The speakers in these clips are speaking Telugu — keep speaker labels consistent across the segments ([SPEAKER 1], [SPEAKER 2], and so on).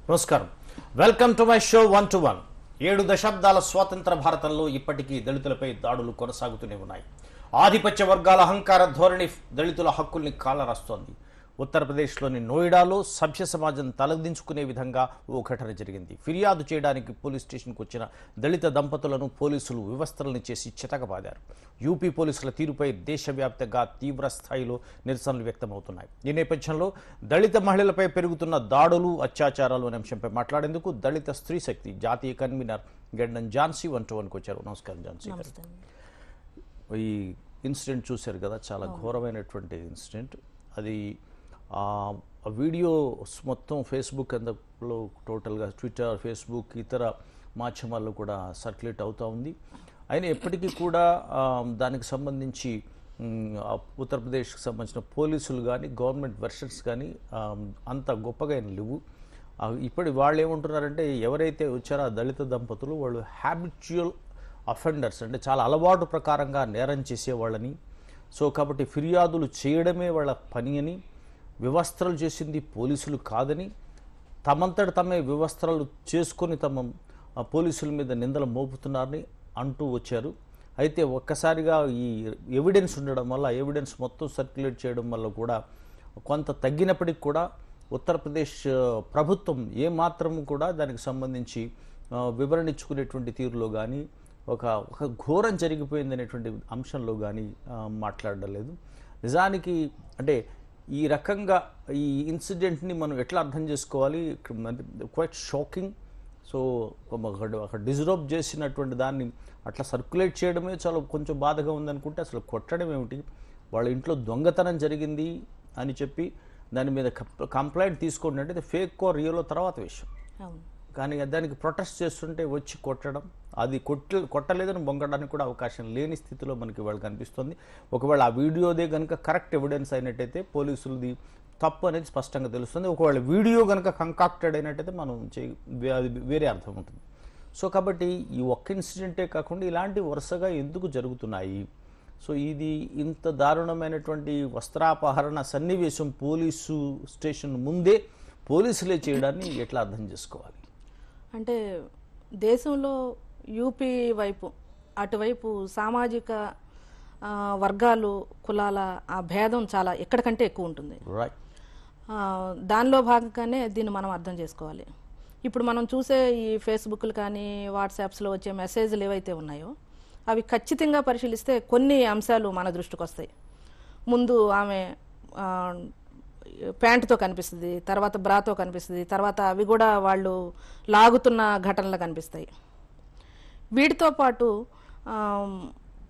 [SPEAKER 1] నమస్కారం welcome to my show one two one ఏడు దశాబ్దాల స్వాతంత్ర భారతంలో ఇప్పటికీ దళితులపై దాడులు కొనసాగుతూనే ఉన్నాయి ఆధిపత్య వర్గాల అహంకార ధోరణి దళితుల హక్కుల్ని కాలరాస్తోంది ఉత్తరప్రదేశ్లోని నోయిడాలో సభ్య సమాజం తలదించుకునే విధంగా ఓ ఘటన జరిగింది ఫిర్యాదు చేయడానికి పోలీస్ స్టేషన్కు వచ్చిన దళిత దంపతులను పోలీసులు వివస్త్రల్ని చేసి చితకబాదారు యూపీ పోలీసుల తీరుపై దేశవ్యాప్తంగా తీవ్ర స్థాయిలో నిరసనలు వ్యక్తమవుతున్నాయి ఈ నేపథ్యంలో దళిత మహిళలపై పెరుగుతున్న దాడులు అత్యాచారాలు అనే అంశంపై మాట్లాడేందుకు దళిత స్త్రీ శక్తి జాతీయ convener Geddam Jhansi one two వన్కి వచ్చారు నమస్కారం ఝాన్సీ గారు ఈ ఇన్సిడెంట్ చూశారు కదా చాలా ఘోరమైనటువంటి ఇన్సిడెంట్ అది ఆ ఆ వీడియోస్ మొత్తం ఫేస్బుక్ అందులో టోటల్గా ట్విట్టర్ ఫేస్బుక్ ఇతర మాధ్యమాల్లో కూడా సర్క్యులేట్ అవుతూ ఉంది అయినా ఎప్పటికీ కూడా ఆ, దానికి సంబంధించి మ్, ఆ ఉత్తరప్రదేశ్కి సంబంధించిన పోలీసులు కానీ గవర్నమెంట్ వెర్షన్స్ కానీ ఆ, అంత గొప్పగా ఏం లేవు ఆ, ఇప్పుడు వాళ్ళు ఏమంటున్నారంటే ఎవరైతే వచ్చారో ఆ దళిత దంపతులు వాళ్ళు హ్యాబిచువల్ అఫెండర్స్ అంటే చాలా అలవాటు ప్రకారంగా నేరం చేసేవాళ్ళని సో కాబట్టి ఫిర్యాదులు చేయడమే వాళ్ళ పని అని వ్యవస్థలు చేసింది పోలీసులు కాదని తమంతట తమే వ్యవస్థలు చేసుకొని తమ ఆ, పోలీసుల మీద నిందలు మోపుతున్నారని అంటూ వచ్చారు అయితే ఒక్కసారిగా ఈ ఎవిడెన్స్ ఉండడం వల్ల ఎవిడెన్స్ మొత్తం సర్క్యులేట్ చేయడం వల్ల కూడా కొంత తగ్గినప్పటికి కూడా ఉత్తరప్రదేశ్ ఆ, ప్రభుత్వం ఏమాత్రం కూడా దానికి సంబంధించి ఆ, వివరణ ఇచ్చుకునేటువంటి తీరులో కానీ ఒక ఒక ఘోరం జరిగిపోయింది అనేటువంటి అంశంలో కానీ మాట్లాడడం లేదు నిజానికి అంటే ఈ రకంగా ఈ ఇన్సిడెంట్ని మనం ఎట్లా అర్థం చేసుకోవాలి క్వైట్ షాకింగ్ సో ఒక డిజర్వ్ చేసినటువంటి దాన్ని అట్లా సర్క్యులేట్ చేయడమే చాలా కొంచెం బాధగా ఉందనుకుంటే అసలు కొట్టడం ఏమిటి వాళ్ళ ఇంట్లో దొంగతనం జరిగింది అని చెప్పి దాని మీద కంప్లైంట్ తీసుకోండి అంటే ఫేక్ ఓ రియలో తర్వాత విషయం
[SPEAKER 2] అవును
[SPEAKER 1] కానీ దానికి ప్రొటెస్ట్ చేస్తుంటే వచ్చి కొట్టడం అది కొట్ట కొట్టలేదని బొంగడానికి కూడా అవకాశం లేని స్థితిలో మనకి వాళ్ళు కనిపిస్తుంది ఒకవేళ ఆ వీడియోదే కనుక కరెక్ట్ ఎవిడెన్స్ అయినట్టయితే పోలీసులది తప్పు అనేది స్పష్టంగా తెలుస్తుంది ఒకవేళ వీడియో కనుక కంకాక్టెడ్ అయినట్టయితే మనం చేయ వే- అది వేరే అర్థం ఉంటుంది సో కాబట్టి ఈ ఒక్క ఇన్సిడెంటే కాకుండా ఇలాంటి వరుసగా ఎందుకు జరుగుతున్నాయి సో ఇది ఇంత దారుణమైనటువంటి వస్త్రాపహరణ సన్నివేశం పోలీసు స్టేషన్ ముందే పోలీసులే చేయడాన్ని ఎట్లా అర్థం చేసుకోవాలి
[SPEAKER 2] అంటే దేశంలో యూపీ వైపు అటువైపు సామాజిక ఆ, వర్గాలు కులాల ఆ భేదం చాలా ఎక్కడికంటే ఎక్కువ ఉంటుంది
[SPEAKER 1] రైట్
[SPEAKER 2] ఆ, దానిలో భాగంగానే దీన్ని మనం అర్థం చేసుకోవాలి ఇప్పుడు మనం చూసే ఈ ఫేస్బుక్లు కానీ వాట్సాప్స్లో వచ్చే మెసేజ్లు ఏవైతే ఉన్నాయో అవి ఖచ్చితంగా పరిశీలిస్తే కొన్ని అంశాలు మన దృష్టికి వస్తాయి ముందు ఆమె ఆ, ప్యాంటుతో కనిపిస్తుంది తర్వాత బ్రాతో కనిపిస్తుంది తర్వాత అవి కూడా వాళ్ళు లాగుతున్న ఘటనలు కనిపిస్తాయి వీటితో పాటు ఆమ్,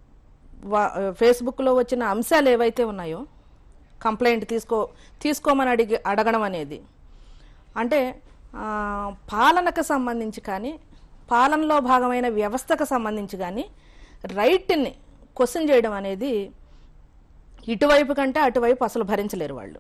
[SPEAKER 2] వా- ఫేస్బుక్లో వచ్చిన అంశాలు ఏవైతే ఉన్నాయో కంప్లైంట్ తీసుకో తీసుకోమని అడిగి అడగడం అనేది అంటే ఆ, పాలనకు సంబంధించి కానీ పాలనలో భాగమైన వ్యవస్థకు సంబంధించి కానీ రైట్ని క్వశ్చన్ చేయడం అనేది ఇటువైపు కంటే అటువైపు అసలు భరించలేరు వాళ్ళు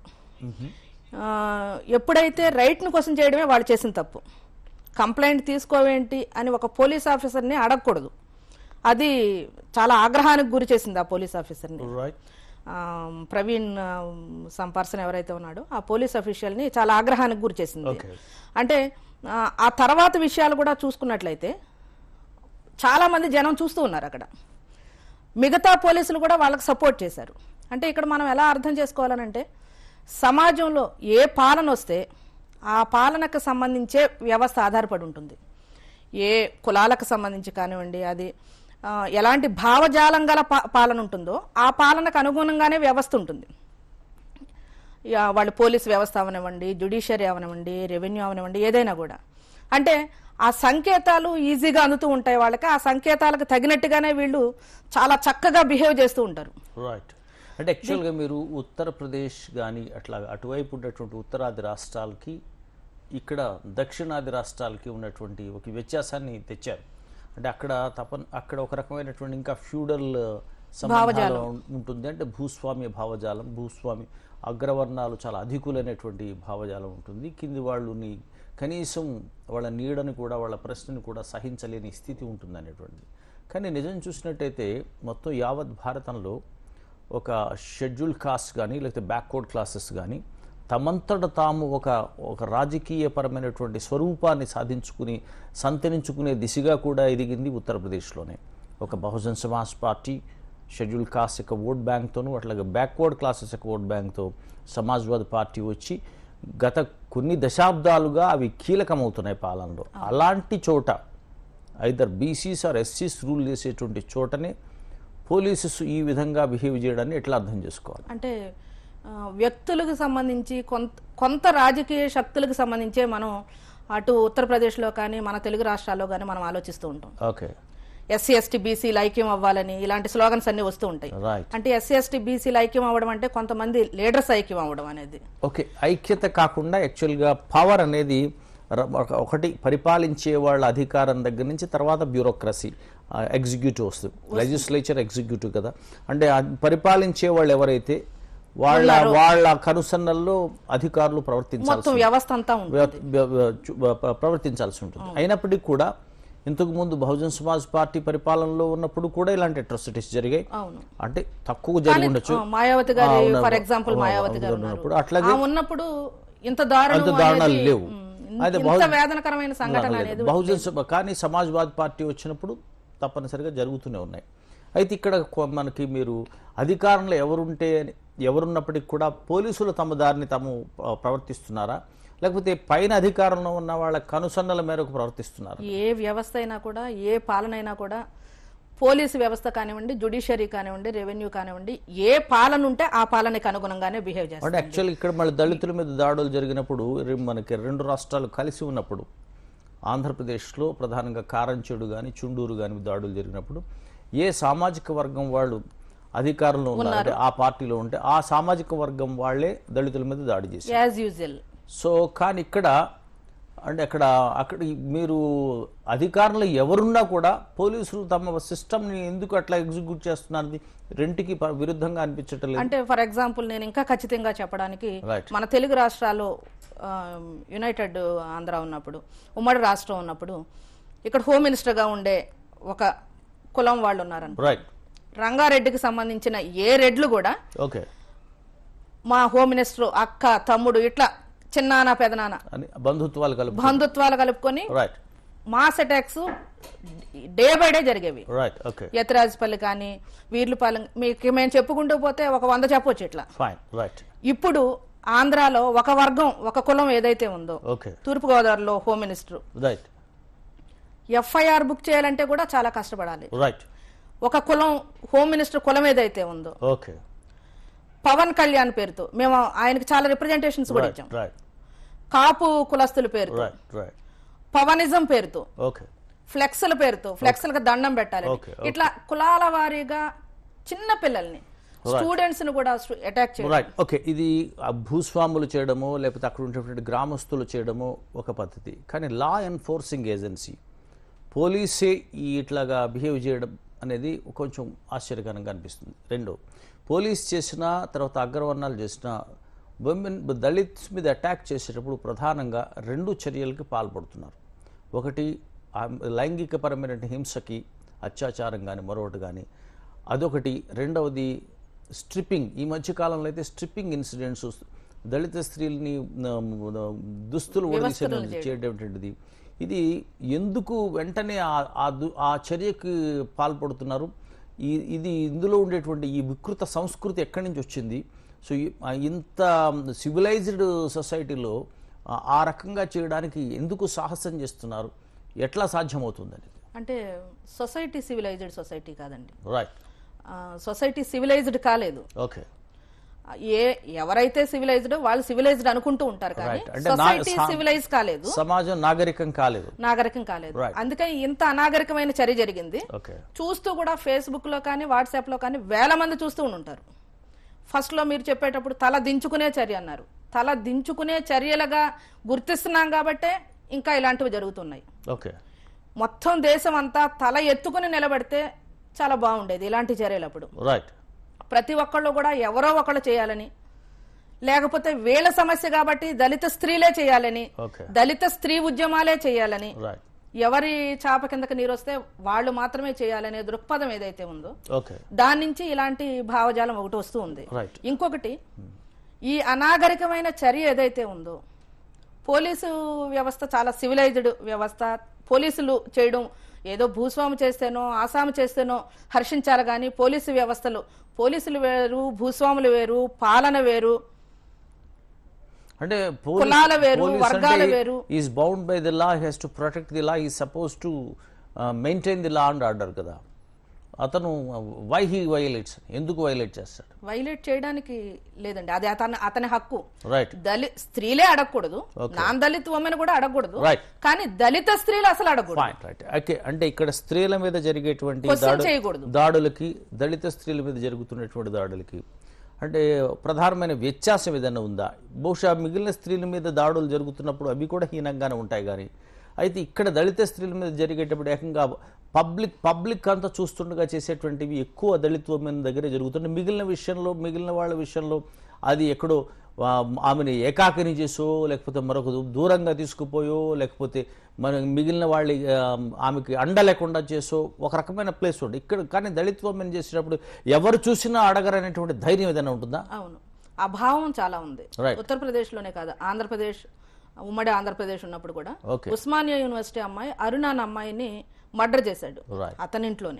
[SPEAKER 2] ఆ, ఎప్పుడైతే రైట్ను క్వశ్చన్ చేయడమే వాళ్ళు చేసిన తప్పు కంప్లైంట్ తీసుకోవేంటి అని ఒక పోలీస్ ఆఫీసర్ని అడగకూడదు అది చాలా ఆగ్రహానికి గురి చేసింది ఆ పోలీస్ ఆఫీసర్ని
[SPEAKER 1] రైట్
[SPEAKER 2] ఆ, ప్రవీణ్ ఆ, సమ్ పర్సన్ ఎవరైతే ఉన్నాడో ఆ పోలీస్ అఫీషియల్ని చాలా ఆగ్రహానికి గురి చేసింది
[SPEAKER 1] Okay.
[SPEAKER 2] అంటే ఆ, ఆ తర్వాత విషయాలు కూడా చూసుకున్నట్లయితే చాలా మంది జనం చూస్తూ ఉన్నారు అక్కడ మిగతా పోలీసులు కూడా వాళ్ళకి సపోర్ట్ చేశారు అంటే ఇక్కడ మనం ఎలా అర్థం చేసుకోవాలనంటే సమాజంలో ఏ పాలన వస్తే ఆ పాలనకు సంబంధించే వ్యవస్థ ఆధారపడి ఉంటుంది ఏ కులాలకు సంబంధించి కానివ్వండి అది ఆ, ఎలాంటి భావజాలం గల పా- పాలన ఉంటుందో ఆ పాలనకు అనుగుణంగానే వ్యవస్థ ఉంటుంది యా, వాళ్ళు పోలీస్ వ్యవస్థ అవనివ్వండి జ్యుడిషియరీ అవనివ్వండి రెవెన్యూ అవనివ్వండి ఏదైనా కూడా అంటే ఆ సంకేతాలు ఈజీగా అందుతూ ఉంటాయి వాళ్ళకి ఆ సంకేతాలకు తగినట్టుగానే వీళ్ళు చాలా చక్కగా బిహేవ్ చేస్తూ ఉంటారు
[SPEAKER 1] రైట్ అంటే యాక్చువల్గా మీరు ఉత్తరప్రదేశ్ కానీ అట్లా అటువైపు ఉన్నటువంటి ఉత్తరాది రాష్ట్రాలకి ఇక్కడ దక్షిణాది రాష్ట్రాలకి ఉన్నటువంటి ఒక వ్యత్యాసాన్ని తెచ్చారు అంటే అక్కడ తపన్ అక్కడ ఒక రకమైనటువంటి ఇంకా ఫ్యూడల్ సంబంధాలు ఉంటుంది అంటే భూస్వామ్య భావజాలం భూస్వామి అగ్రవర్ణాలు చాలా అధికులైనటువంటి భావజాలం ఉంటుంది కింది వాళ్ళని కనీసం వాళ్ళ నీడని కూడా వాళ్ళ ప్రశ్నని కూడా సహించలేని స్థితి ఉంటుంది అనేటువంటిది కానీ నిజం చూసినట్టయితే మొత్తం యావత్ భారతంలో ఒక షెడ్యూల్ కాస్ట్ కానీ లేకపోతే బ్యాక్వర్డ్ క్లాసెస్ కానీ తమంతట తాము ఒక ఒక రాజకీయపరమైనటువంటి స్వరూపాన్ని సాధించుకుని సంతరించుకునే దిశగా కూడా ఎదిగింది ఉత్తరప్రదేశ్లోనే ఒక Bahujan Samaj party schedule caste యొక్క ఓట్ బ్యాంక్తోనూ అట్లాగే బ్యాక్వర్డ్ క్లాసెస్ యొక్క ఓట్ బ్యాంక్తో సమాజ్వాద్ పార్టీ వచ్చి గత కొన్ని దశాబ్దాలుగా అవి కీలకమవుతున్నాయి పాలనలో అలాంటి చోట ఐదర్ బీసీస్ ఆర్ ఎస్సీస్ రూల్ చేసేటువంటి చోటనే పోలీసెస్ ఈ విధంగా బిహేవ్ చేయడాన్ని ఎట్లా అర్థం చేసుకోవాలి
[SPEAKER 2] అంటే ఆ, వ్యక్తులకు సంబంధించి కొంత కొంత రాజకీయ శక్తులకు సంబంధించే మనం అటు ఉత్తరప్రదేశ్లో కానీ మన తెలుగు రాష్ట్రాల్లో కానీ మనం ఆలోచిస్తూ ఉంటాం
[SPEAKER 1] ఓకే
[SPEAKER 2] ఎస్సీ ఎస్టీ బీసీలు ఐక్యం అవ్వాలని ఇలాంటి స్లోగన్స్ అన్ని వస్తూ ఉంటాయి
[SPEAKER 1] రైట్
[SPEAKER 2] అంటే ఎస్సీ ఎస్టీ బీసీలు ఐక్యం అవ్వడం అంటే కొంతమంది లీడర్స్ ఐక్యం అవ్వడం అనేది
[SPEAKER 1] ఓకే ఐక్యత కాకుండా యాక్చువల్గా పవర్ అనేది ర- ఒక- ఒకటి పరిపాలించే వాళ్ళ అధికారం దగ్గర నుంచి తర్వాత బ్యూరోక్రసీ ఎగ్జిక్యూటివ్ వస్తుంది లెజిస్లేచర్ ఎగ్జిక్యూటివ్ కదా అంటే ఆ పరిపాలించే వాళ్ళు ఎవరైతే వాళ్ళ వాళ్ళ కనుసన్నల్లో అధికారులు ప్రవర్తించాల్సి
[SPEAKER 2] మొత్తం వ్యవస్థ అంతా ఉంటుంది
[SPEAKER 1] వ్య- వ్య- వ్య- చు- ప్ర- ప్రవర్తించాల్సి ఉంటుంది అయినప్పటికీ కూడా ఇంతకు ముందు బహుజన్ సమాజ్ పార్టీ పరిపాలనలో ఉన్నప్పుడు కూడా ఇలాంటి అట్రాసిటీస్ జరిగాయి
[SPEAKER 2] అవును
[SPEAKER 1] అంటే తక్కువ జరిగి ఉండొచ్చు
[SPEAKER 2] ఆ, మాయావతి గారి
[SPEAKER 1] ఆ, ఉన్నారు.
[SPEAKER 2] ఫర్ ఎగ్జాంపుల్
[SPEAKER 1] ఆ,
[SPEAKER 2] మాయావతి గారు
[SPEAKER 1] ఉన్నప్పుడు
[SPEAKER 2] ఉన్నారు.
[SPEAKER 1] అట్లాగే
[SPEAKER 2] ఆ ఉన్నప్పుడు ఇంత దారుణం
[SPEAKER 1] అంత దారుణాలు
[SPEAKER 2] అనేది,
[SPEAKER 1] లేవు.
[SPEAKER 2] ఉమ్,
[SPEAKER 1] అయితే
[SPEAKER 2] ఇంత
[SPEAKER 1] బహు-
[SPEAKER 2] వేదనకరమైన సంఘటన అనేది
[SPEAKER 1] బహుజన్ సభ కానీ సమాజ్వాద్ పార్టీ వచ్చినప్పుడు తప్పనిసరిగా జరుగుతూనే ఉన్నాయి అయితే ఇక్కడ కొ- మనకి మీరు అధికారంలో ఎవరుంటే ఎవరున్నప్పటికీ కూడా పోలీసులు తమ దారిని తాము ఆ, ప్రవర్తిస్తున్నారా లేకపోతే పైన అధికారంలో ఉన్న వాళ్ళ కనుసన్నల మేరకు ప్రవర్తిస్తున్నారా
[SPEAKER 2] ఏ వ్యవస్థ అయినా కూడా ఏ పాలన అయినా కూడా పోలీసు వ్యవస్థ కానివ్వండి జుడిషియరీ కానివ్వండి రెవెన్యూ కానివ్వండి ఏ పాలన ఉంటే ఆ పాలనకి అనుగుణంగానే బిహేవ్ చేస్తారు
[SPEAKER 1] అంటే యాక్చువల్ ఇక్కడ మళ్ళీ దళితుల మీద దాడులు జరిగినప్పుడు రె- మనకి రెండు రాష్ట్రాలు కలిసి ఉన్నప్పుడు ఆంధ్రప్రదేశ్లో ప్రధానంగా కారంచేడు కానీ చుండూరు కానీ దాడులు జరిగినప్పుడు ఏ సామాజిక వర్గం వాళ్ళు అధికారంలో ఉన్నారంటే ఆ పార్టీలో ఉంటే ఆ సామాజిక వర్గం వాళ్ళే దళితుల మీద దాడి చేశారు
[SPEAKER 2] యాజ్ యూజువల్
[SPEAKER 1] సో కానీ ఇక్కడ అంటే అక్కడ అక్కడ ఈ- మీరు అధికారంలో ఎవరున్నా కూడా పోలీసులు తమ సిస్టమ్ని ఎందుకు అట్లా ఎగ్జిక్యూట్ చేస్తున్నది రెంటికి ప- విరుద్ధంగా అనిపించటం లేదు
[SPEAKER 2] అంటే ఫర్ ఎగ్జాంపుల్ నేను ఇంకా ఖచ్చితంగా చెప్పడానికి
[SPEAKER 1] Right.
[SPEAKER 2] మన తెలుగు రాష్ట్రాల్లో ఆ, యునైటెడ్ ఆంధ్ర ఉన్నప్పుడు ఉమ్మడి రాష్ట్రం ఉన్నప్పుడు ఇక్కడ హోమ్ మినిస్టర్గా ఉండే ఒక కులం వాళ్ళు ఉన్నారని
[SPEAKER 1] రైట్
[SPEAKER 2] రంగారెడ్డికి సంబంధించిన ఏ రెడ్లు కూడా
[SPEAKER 1] ఓకే
[SPEAKER 2] మా హోమ్ మినిస్టర్ అక్క తమ్ముడు ఇట్లా చిన్నాన్న పెదనాన్న
[SPEAKER 1] అని బంధుత్వాలు కలుపు
[SPEAKER 2] బంధుత్వాలు కలుపుకొని
[SPEAKER 1] right
[SPEAKER 2] mass attacks day by day జరిగేవి
[SPEAKER 1] రైట్ ఓకే
[SPEAKER 2] యతిరాజపల్లి కానీ వీర్లపాలెం మీకు మేము చెప్పుకుంటూ పోతే ఒక వంద చెప్పొచ్చు ఇట్లా
[SPEAKER 1] ఫైన్ రైట్
[SPEAKER 2] ఇప్పుడు ఆంధ్రాలో ఒక వర్గం ఒక కులం ఏదైతే ఉందో
[SPEAKER 1] ఓకే
[SPEAKER 2] తూర్పుగోదావరిలో home minister
[SPEAKER 1] right
[SPEAKER 2] FIR book చేయాలంటే కూడా చాలా కష్టపడాలి
[SPEAKER 1] రైట్
[SPEAKER 2] ఒక కులం హోమ్ మినిస్టర్ కులం ఏదైతే ఉందో
[SPEAKER 1] ఓకే
[SPEAKER 2] పవన్ కళ్యాణ్ పేరుతో మేము ఆయనకి చాలా రిప్రజెంటేషన్స్ కూడా
[SPEAKER 1] రైట్
[SPEAKER 2] ఇచ్చాం
[SPEAKER 1] రైట్
[SPEAKER 2] కాపు కులస్తుల పేరుతో
[SPEAKER 1] రైట్ రైట్
[SPEAKER 2] పవనిజం పేరుతో
[SPEAKER 1] ఓకే
[SPEAKER 2] ఫ్లెక్స్ల పేరుతో ఫ్లెక్స్లకు దండం పెట్టాలి
[SPEAKER 1] Okay,
[SPEAKER 2] ఇట్లా కులాల వారీగా చిన్న పిల్లల్ని స్టూడెంట్స్ ని కూడా అటాక్ చేయడం
[SPEAKER 1] రైట్ ఓకే ఇది ఆ భూస్వాములు చేయడమో లేకపోతే అక్కడ ఉండేటువంటి గ్రామస్తులు చేయడమో ఒక పద్ధతి కానీ లా ఎన్ఫోర్సింగ్ ఏజెన్సీ పోలీసే ఈ ఇట్లాగా బిహేవ్ చేయడం అనేది కొంచెం ఆశ్చర్యకరంగా అనిపిస్తుంది రెండు పోలీస్ చేసిన తర్వాత అగ్రవర్ణాలు చేసిన ఉమెన్ దళిత్స్ మీద అటాక్ చేసేటప్పుడు ప్రధానంగా రెండు చర్యలకి పాల్పడుతున్నారు ఒకటి ఆ లైంగికపరమైన హింసకి అత్యాచారం కానీ మరొకటి కానీ అదొకటి రెండవది స్ట్రిప్పింగ్ ఈ మధ్య కాలంలో అయితే స్ట్రిప్పింగ్ ఇన్సిడెంట్స్ దళిత స్త్రీలని ఆ, దుస్తులు ఉడదీసే చేయటటువంటిది ఇది ఎందుకు వెంటనే ఆ- ఆ దు- ఆ చర్యకి పాల్పడుతున్నారు ఈ ఇది ఇందులో ఉండేటువంటి ఈ వికృత సంస్కృతి ఎక్కడి నుంచి వచ్చింది సో ఈ- ఆ ఇంత సివిలైజ్డ్ సొసైటీలో ఆ- ఆ రకంగా చేయడానికి ఎందుకు సాహసం చేస్తున్నారు ఎట్లా సాధ్యమవుతుందని
[SPEAKER 2] అంటే సొసైటీ సివిలైజ్డ్ సొసైటీ కాదండి
[SPEAKER 1] రైట్
[SPEAKER 2] సొసైటీ సివిలైజ్డ్ కాలేదు
[SPEAKER 1] ఓకే
[SPEAKER 2] ఏ ఎవరైతే సివిలైజ్డ్ వాళ్ళు సివిలైజ్డ్ అనుకుంటూ ఉంటారు కానీ
[SPEAKER 1] Right. అంటే నా-
[SPEAKER 2] సొసైటీ
[SPEAKER 1] సా-
[SPEAKER 2] సివిలైజ్ కాలేదు
[SPEAKER 1] సమాజం నాగరికం కాలేదు
[SPEAKER 2] నాగరికం కాలేదు
[SPEAKER 1] Right.
[SPEAKER 2] అందుకని ఇంత అనాగరికమైన చర్య జరిగింది
[SPEAKER 1] ఓకే
[SPEAKER 2] చూస్తూ కూడా ఫేస్బుక్ లో కానీ వాట్సాప్ లో కానీ వేల మంది చూస్తూ ఉంటారు ఫస్ట్ లో మీరు చెప్పేటప్పుడు తల దించుకునే చర్య అన్నారు తల దించుకునే చర్యలుగా గుర్తిస్తున్నాం కాబట్టే ఇంకా ఇలాంటివి జరుగుతున్నాయి
[SPEAKER 1] ఓకే
[SPEAKER 2] మొత్తం దేశం అంతా తల ఎత్తుకుని నిలబడితే చాలా బాగుండేది ఇలాంటి చర్యలు అప్పుడు
[SPEAKER 1] రైట్
[SPEAKER 2] ప్రతి ఒక్కళ్ళు కూడా ఎవరో ఒకళ్ళు చేయాలని లేకపోతే వీళ్ళ సమస్య కాబట్టి దళిత స్త్రీలే చేయాలని
[SPEAKER 1] ఓకే
[SPEAKER 2] దళిత స్త్రీ ఉద్యమాలే చేయాలని
[SPEAKER 1] రైట్
[SPEAKER 2] ఎవరి చాప కిందకి నీరు వస్తే వాళ్ళు మాత్రమే చేయాలనే దృక్పథం ఏదైతే ఉందో
[SPEAKER 1] ఓకే
[SPEAKER 2] దాని నుంచి ఇలాంటి భావజాలం ఒకటి వస్తూ ఉంది
[SPEAKER 1] రైట్
[SPEAKER 2] ఇంకొకటి ఈ అనాగరికమైన చర్య ఏదైతే ఉందో పోలీసు వ్యవస్థ చాలా సివిలైజ్డ్ వ్యవస్థ పోలీసులు చేయడం ఏదో భూస్వామి చేస్తేనో ఆసాము చేస్తేనో హర్షించాలి కానీ పోలీసు వ్యవస్థలు పోలీసులు వేరు భూస్వాములు వేరు పాలన వేరు
[SPEAKER 1] అంటే
[SPEAKER 2] కులాల వేరు, వర్గాల వేరు.
[SPEAKER 1] Is bound by the law has to protect the law he supposed to maintain the law and order కదా అతను వై హీ వైలేట్స్ ఎందుకు వైలేట్ చేస్తాడు
[SPEAKER 2] వైలేట్ చేయడానికి లేదండి అది అతని అతని హక్కు
[SPEAKER 1] రైట్
[SPEAKER 2] దళి స్త్రీలే అడగకూడదు నాన్ దళిత్ ఉమెన్ కూడా అడగకూడదు
[SPEAKER 1] Right.
[SPEAKER 2] కానీ దళిత స్త్రీలు అసలు అడగకూడదు
[SPEAKER 1] పాయింట్ రైట్ ఓకే అంటే ఇక్కడ స్త్రీల మీద జరిగేటువంటి
[SPEAKER 2] Question
[SPEAKER 1] దాడు-
[SPEAKER 2] చేయకూడదు.
[SPEAKER 1] దాడులకి దళిత స్త్రీల మీద జరుగుతున్నటువంటి దాడులకి అంటే ప్రధానమైన వ్యత్యాసం ఏదైనా ఉందా బహుశా మిగిలిన స్త్రీల మీద దాడులు జరుగుతున్నప్పుడు అవి కూడా హీనంగానే ఉంటాయి కానీ అయితే ఇక్కడ దళిత స్త్రీల మీద జరిగేటప్పుడు ఏకంగా పబ్లిక్ పబ్లిక్ అంతా చూస్తుండగా చేసేటువంటివి ఎక్కువ దళిత ఉమెన్ దగ్గరే జరుగుతుంటాయి మిగిలిన విషయంలో మిగిలిన వాళ్ళ విషయంలో అది ఎక్కడో ఆ, ఆమెను ఏకాకిని చేసో లేకపోతే మరొక దూ- దూరంగా తీసుకుపోయో లేకపోతే మన మిగిలిన వాళ్ళ ఆ, ఆమెకి అండ లేకుండా చేసో ఒక రకమైన ప్లేస్ ఉంది ఇక్కడ కానీ దళిత్వం చేసేటప్పుడు ఎవరు చూసినా అడగరనేటువంటి ధైర్యం ఏదైనా ఉంటుందా
[SPEAKER 2] అవును అభావం చాలా ఉంది
[SPEAKER 1] Right.
[SPEAKER 2] ఉత్తరప్రదేశ్ లోనే కాదు ఆంధ్రప్రదేశ్ ఉమ్మడి ఆంధ్రప్రదేశ్ ఉన్నప్పుడు కూడా
[SPEAKER 1] Okay.
[SPEAKER 2] ఉస్మానియా యూనివర్సిటీ అమ్మాయి అరుణ అనే అమ్మాయిని మర్డర్ చేశాడు
[SPEAKER 1] Right.
[SPEAKER 2] అతని ఇంట్లోనే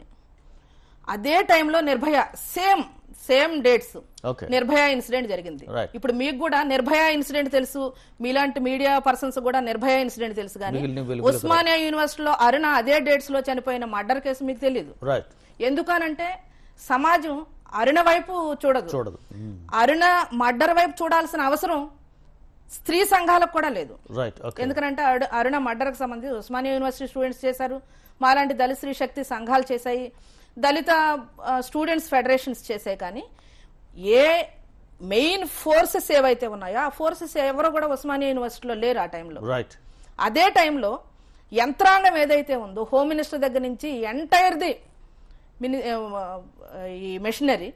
[SPEAKER 2] అదే టైంలో Nirbhaya same same dates
[SPEAKER 1] okay
[SPEAKER 2] Nirbhaya incident జరిగింది
[SPEAKER 1] Right.
[SPEAKER 2] ఇప్పుడు మీకు కూడా నిర్భయ ఇన్సిడెంట్ తెలుసు మీలాంటి మీడియా పర్సన్స్ కూడా నిర్భయ ఇన్సిడెంట్ తెలుసు కానీ
[SPEAKER 1] మిగిలిన వెలుగులకు
[SPEAKER 2] ఉస్మానియా యూనివర్సిటీలో అరుణ అదే డేట్స్ లో చనిపోయిన మర్డర్ కేసు మీకు తెలియదు
[SPEAKER 1] రైట్
[SPEAKER 2] ఎందుకనంటే సమాజం అరుణ వైపు చూడదు
[SPEAKER 1] చూడదు
[SPEAKER 2] అరుణ మర్డర్ వైపు చూడాల్సిన అవసరం స్త్రీ సంఘాలకు కూడా లేదు
[SPEAKER 1] రైట్ ఓకే
[SPEAKER 2] ఎందుకంటే అరు- అరుణ మర్డర్కి సంబంధించి ఉస్మానియా యూనివర్సిటీ స్టూడెంట్స్ చేశారు మాలాంటి దళిత స్త్రీ శక్తి సంఘాలు చేశాయి దళిత ఆ, స్టూడెంట్స్ ఫెడరేషన్స్ చేశాయి కానీ ఏ మెయిన్ ఫోర్సెస్ ఏవైతే ఉన్నాయో ఆ ఫోర్సెస్ ఎవరు కూడా ఉస్మానియా యూనివర్సిటీలో లేరు ఆ టైంలో
[SPEAKER 1] రైట్
[SPEAKER 2] అదే టైంలో యంత్రాంగం ఏదైతే ఉందో హోమ్ మినిస్టర్ దగ్గర నుంచి ఎంటైర్ది మిని ఆ, ఈ మెషినరీ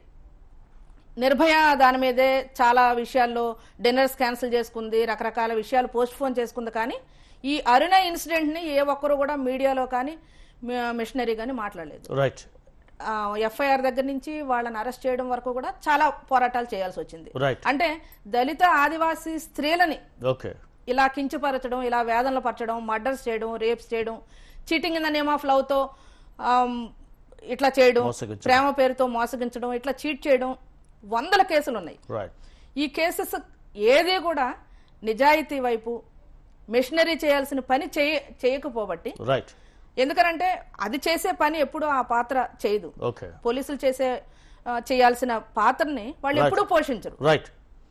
[SPEAKER 2] నిర్భయ దాని మీదే చాలా విషయాల్లో డిన్నర్స్ క్యాన్సిల్ చేసుకుంది రకరకాల విషయాలు పోస్ట్ పోన్ చేసుకుంది కానీ ఈ అరుణ ఇన్సిడెంట్ని ఏ ఒక్కరు కూడా మీడియాలో కానీ మిషనరీ కానీ మాట్లాడలేదు
[SPEAKER 1] రైట్
[SPEAKER 2] ఎఫ్ఐఆర్ దగ్గర నుంచి వాళ్ళని అరెస్ట్ చేయడం వరకు కూడా చాలా పోరాటాలు చేయాల్సి వచ్చింది
[SPEAKER 1] రైట్
[SPEAKER 2] అంటే దళిత ఆదివాసీ స్త్రీలని
[SPEAKER 1] ఓకే
[SPEAKER 2] ఇలా కించపరచడం ఇలా వేదనలు పరచడం మర్డర్స్ చేయడం రేప్స్ చేయడం cheating in the name of love తో ఆమ్, ఇట్లా చేయడం
[SPEAKER 1] మోసగించడం.
[SPEAKER 2] ప్రేమ పేరుతో మోసగించడం ఇట్లా చీట్ చేయడం వందల కేసులు ఉన్నాయి
[SPEAKER 1] రైట్
[SPEAKER 2] ఈ కేసెస్ ఏది కూడా నిజాయితీ వైపు మిషనరీ చేయాల్సిన పని చేయ చేయకపోబట్టి
[SPEAKER 1] రైట్
[SPEAKER 2] ఎందుకనంటే అది చేసే పని ఎప్పుడూ ఆ పాత్ర చేయదు
[SPEAKER 1] ఓకే
[SPEAKER 2] పోలీసులు చేసే ఆ, చేయాల్సిన పాత్రని వాళ్ళు ఎప్పుడూ పోషించరు
[SPEAKER 1] రైట్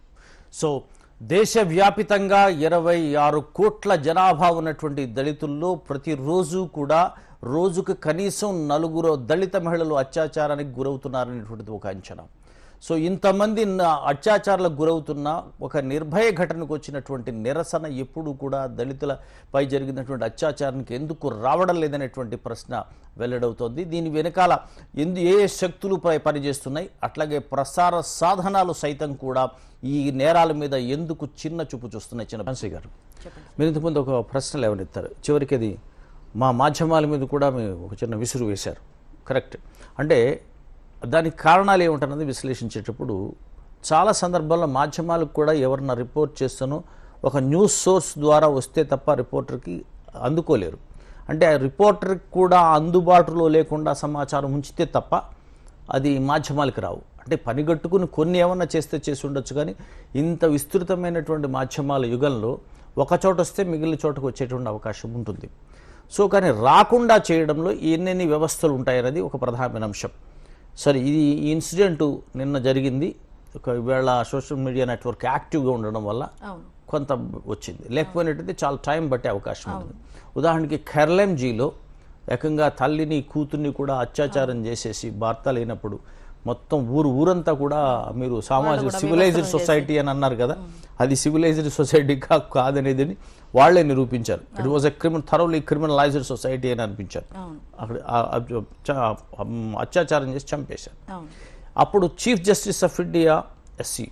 [SPEAKER 1] సో దేశవ్యాపితంగా ఇరవై ఆరు కోట్ల జనాభా ఉన్నటువంటి దళితుల్లో ప్రతిరోజు కూడా రోజుకు కనీసం నలుగురు దళిత మహిళలు అత్యాచారానికి గురవుతున్నారనేటువంటిది ఒక అంచనా సో ఇంతమంది న- అత్యాచారాలకు గురవుతున్న ఒక నిర్భయ ఘటనకు వచ్చినటువంటి నిరసన ఎప్పుడు కూడా దళితులపై జరిగినటువంటి అత్యాచారానికి ఎందుకు రావడం లేదనేటువంటి ప్రశ్న వెల్లడవుతోంది దీని వెనకాల ఎందు ఏ ఏ శక్తులు ప- పనిచేస్తున్నాయి అట్లాగే ప్రసార సాధనాలు సైతం కూడా ఈ నేరాల మీద ఎందుకు చిన్న చూపు చూస్తున్నాయి చిన్న బన్సీ గారు మీరు ఇంతకుముందు ఒక ప్రశ్న లేవనెత్తారు చివరికి అది మా మాధ్యమాల మీద కూడా మీరు ఒక చిన్న విసురు వేశారు కరెక్ట్ అంటే దానికి కారణాలు ఏమిటన్నది విశ్లేషించేటప్పుడు చాలా సందర్భాల్లో మాధ్యమాలకు కూడా ఎవరన్నా రిపోర్ట్ చేస్తానో ఒక న్యూస్ సోర్స్ ద్వారా వస్తే తప్ప రిపోర్టర్కి అందుకోలేరు అంటే ఆ రిపోర్టర్కి కూడా అందుబాటులో లేకుండా సమాచారం ఉంచితే తప్ప అది మాధ్యమాలకు రావు అంటే పనిగట్టుకుని కొన్ని ఏమన్నా చేస్తే చేసి ఉండొచ్చు కానీ ఇంత విస్తృతమైనటువంటి మాధ్యమాల యుగంలో ఒక చోట వస్తే మిగిలిన చోటకు వచ్చేటువంటి అవకాశం ఉంటుంది సో కానీ రాకుండా చేయడంలో ఎన్నెన్ని వ్యవస్థలు ఉంటాయనేది ఒక ప్రధానమైన అంశం సరే ఇది ఈ ఇన్సిడెంట్ నిన్న జరిగింది ఒకవేళ సోషల్ మీడియా నెట్వర్క్ యాక్టివ్గా ఉండడం వల్ల
[SPEAKER 2] అవును
[SPEAKER 1] కొంత వచ్చింది లేకపోయినట్టయితే చాలా టైం పట్టే అవకాశం ఉంది ఉదాహరణకి ఖెర్లెంజీలో ఏకంగా తల్లిని కూతుర్ని కూడా అత్యాచారం చేసేసి భర్త లేనప్పుడు మొత్తం ఊరు ఊరంతా కూడా మీరు సామాజిక సివిలైజ్డ్ సొసైటీ అని అన్నారు కదా అది సివిలైజ్డ్ సొసైటీ కా కాదనేది వాళ్ళే నిరూపించారు it was a criminal thoroughly criminalized society అని అనిపించారు
[SPEAKER 2] అవును
[SPEAKER 1] అక్కడ ఆ- ఆ- చ- అత్యాచారం చేసి చంపేశారు
[SPEAKER 2] అవును
[SPEAKER 1] అప్పుడు chief justice of India SC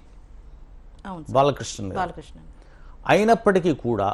[SPEAKER 2] అవును
[SPEAKER 1] బాలకృష్ణన్ గారు
[SPEAKER 2] బాలకృష్ణ
[SPEAKER 1] అయినప్పటికీ కూడా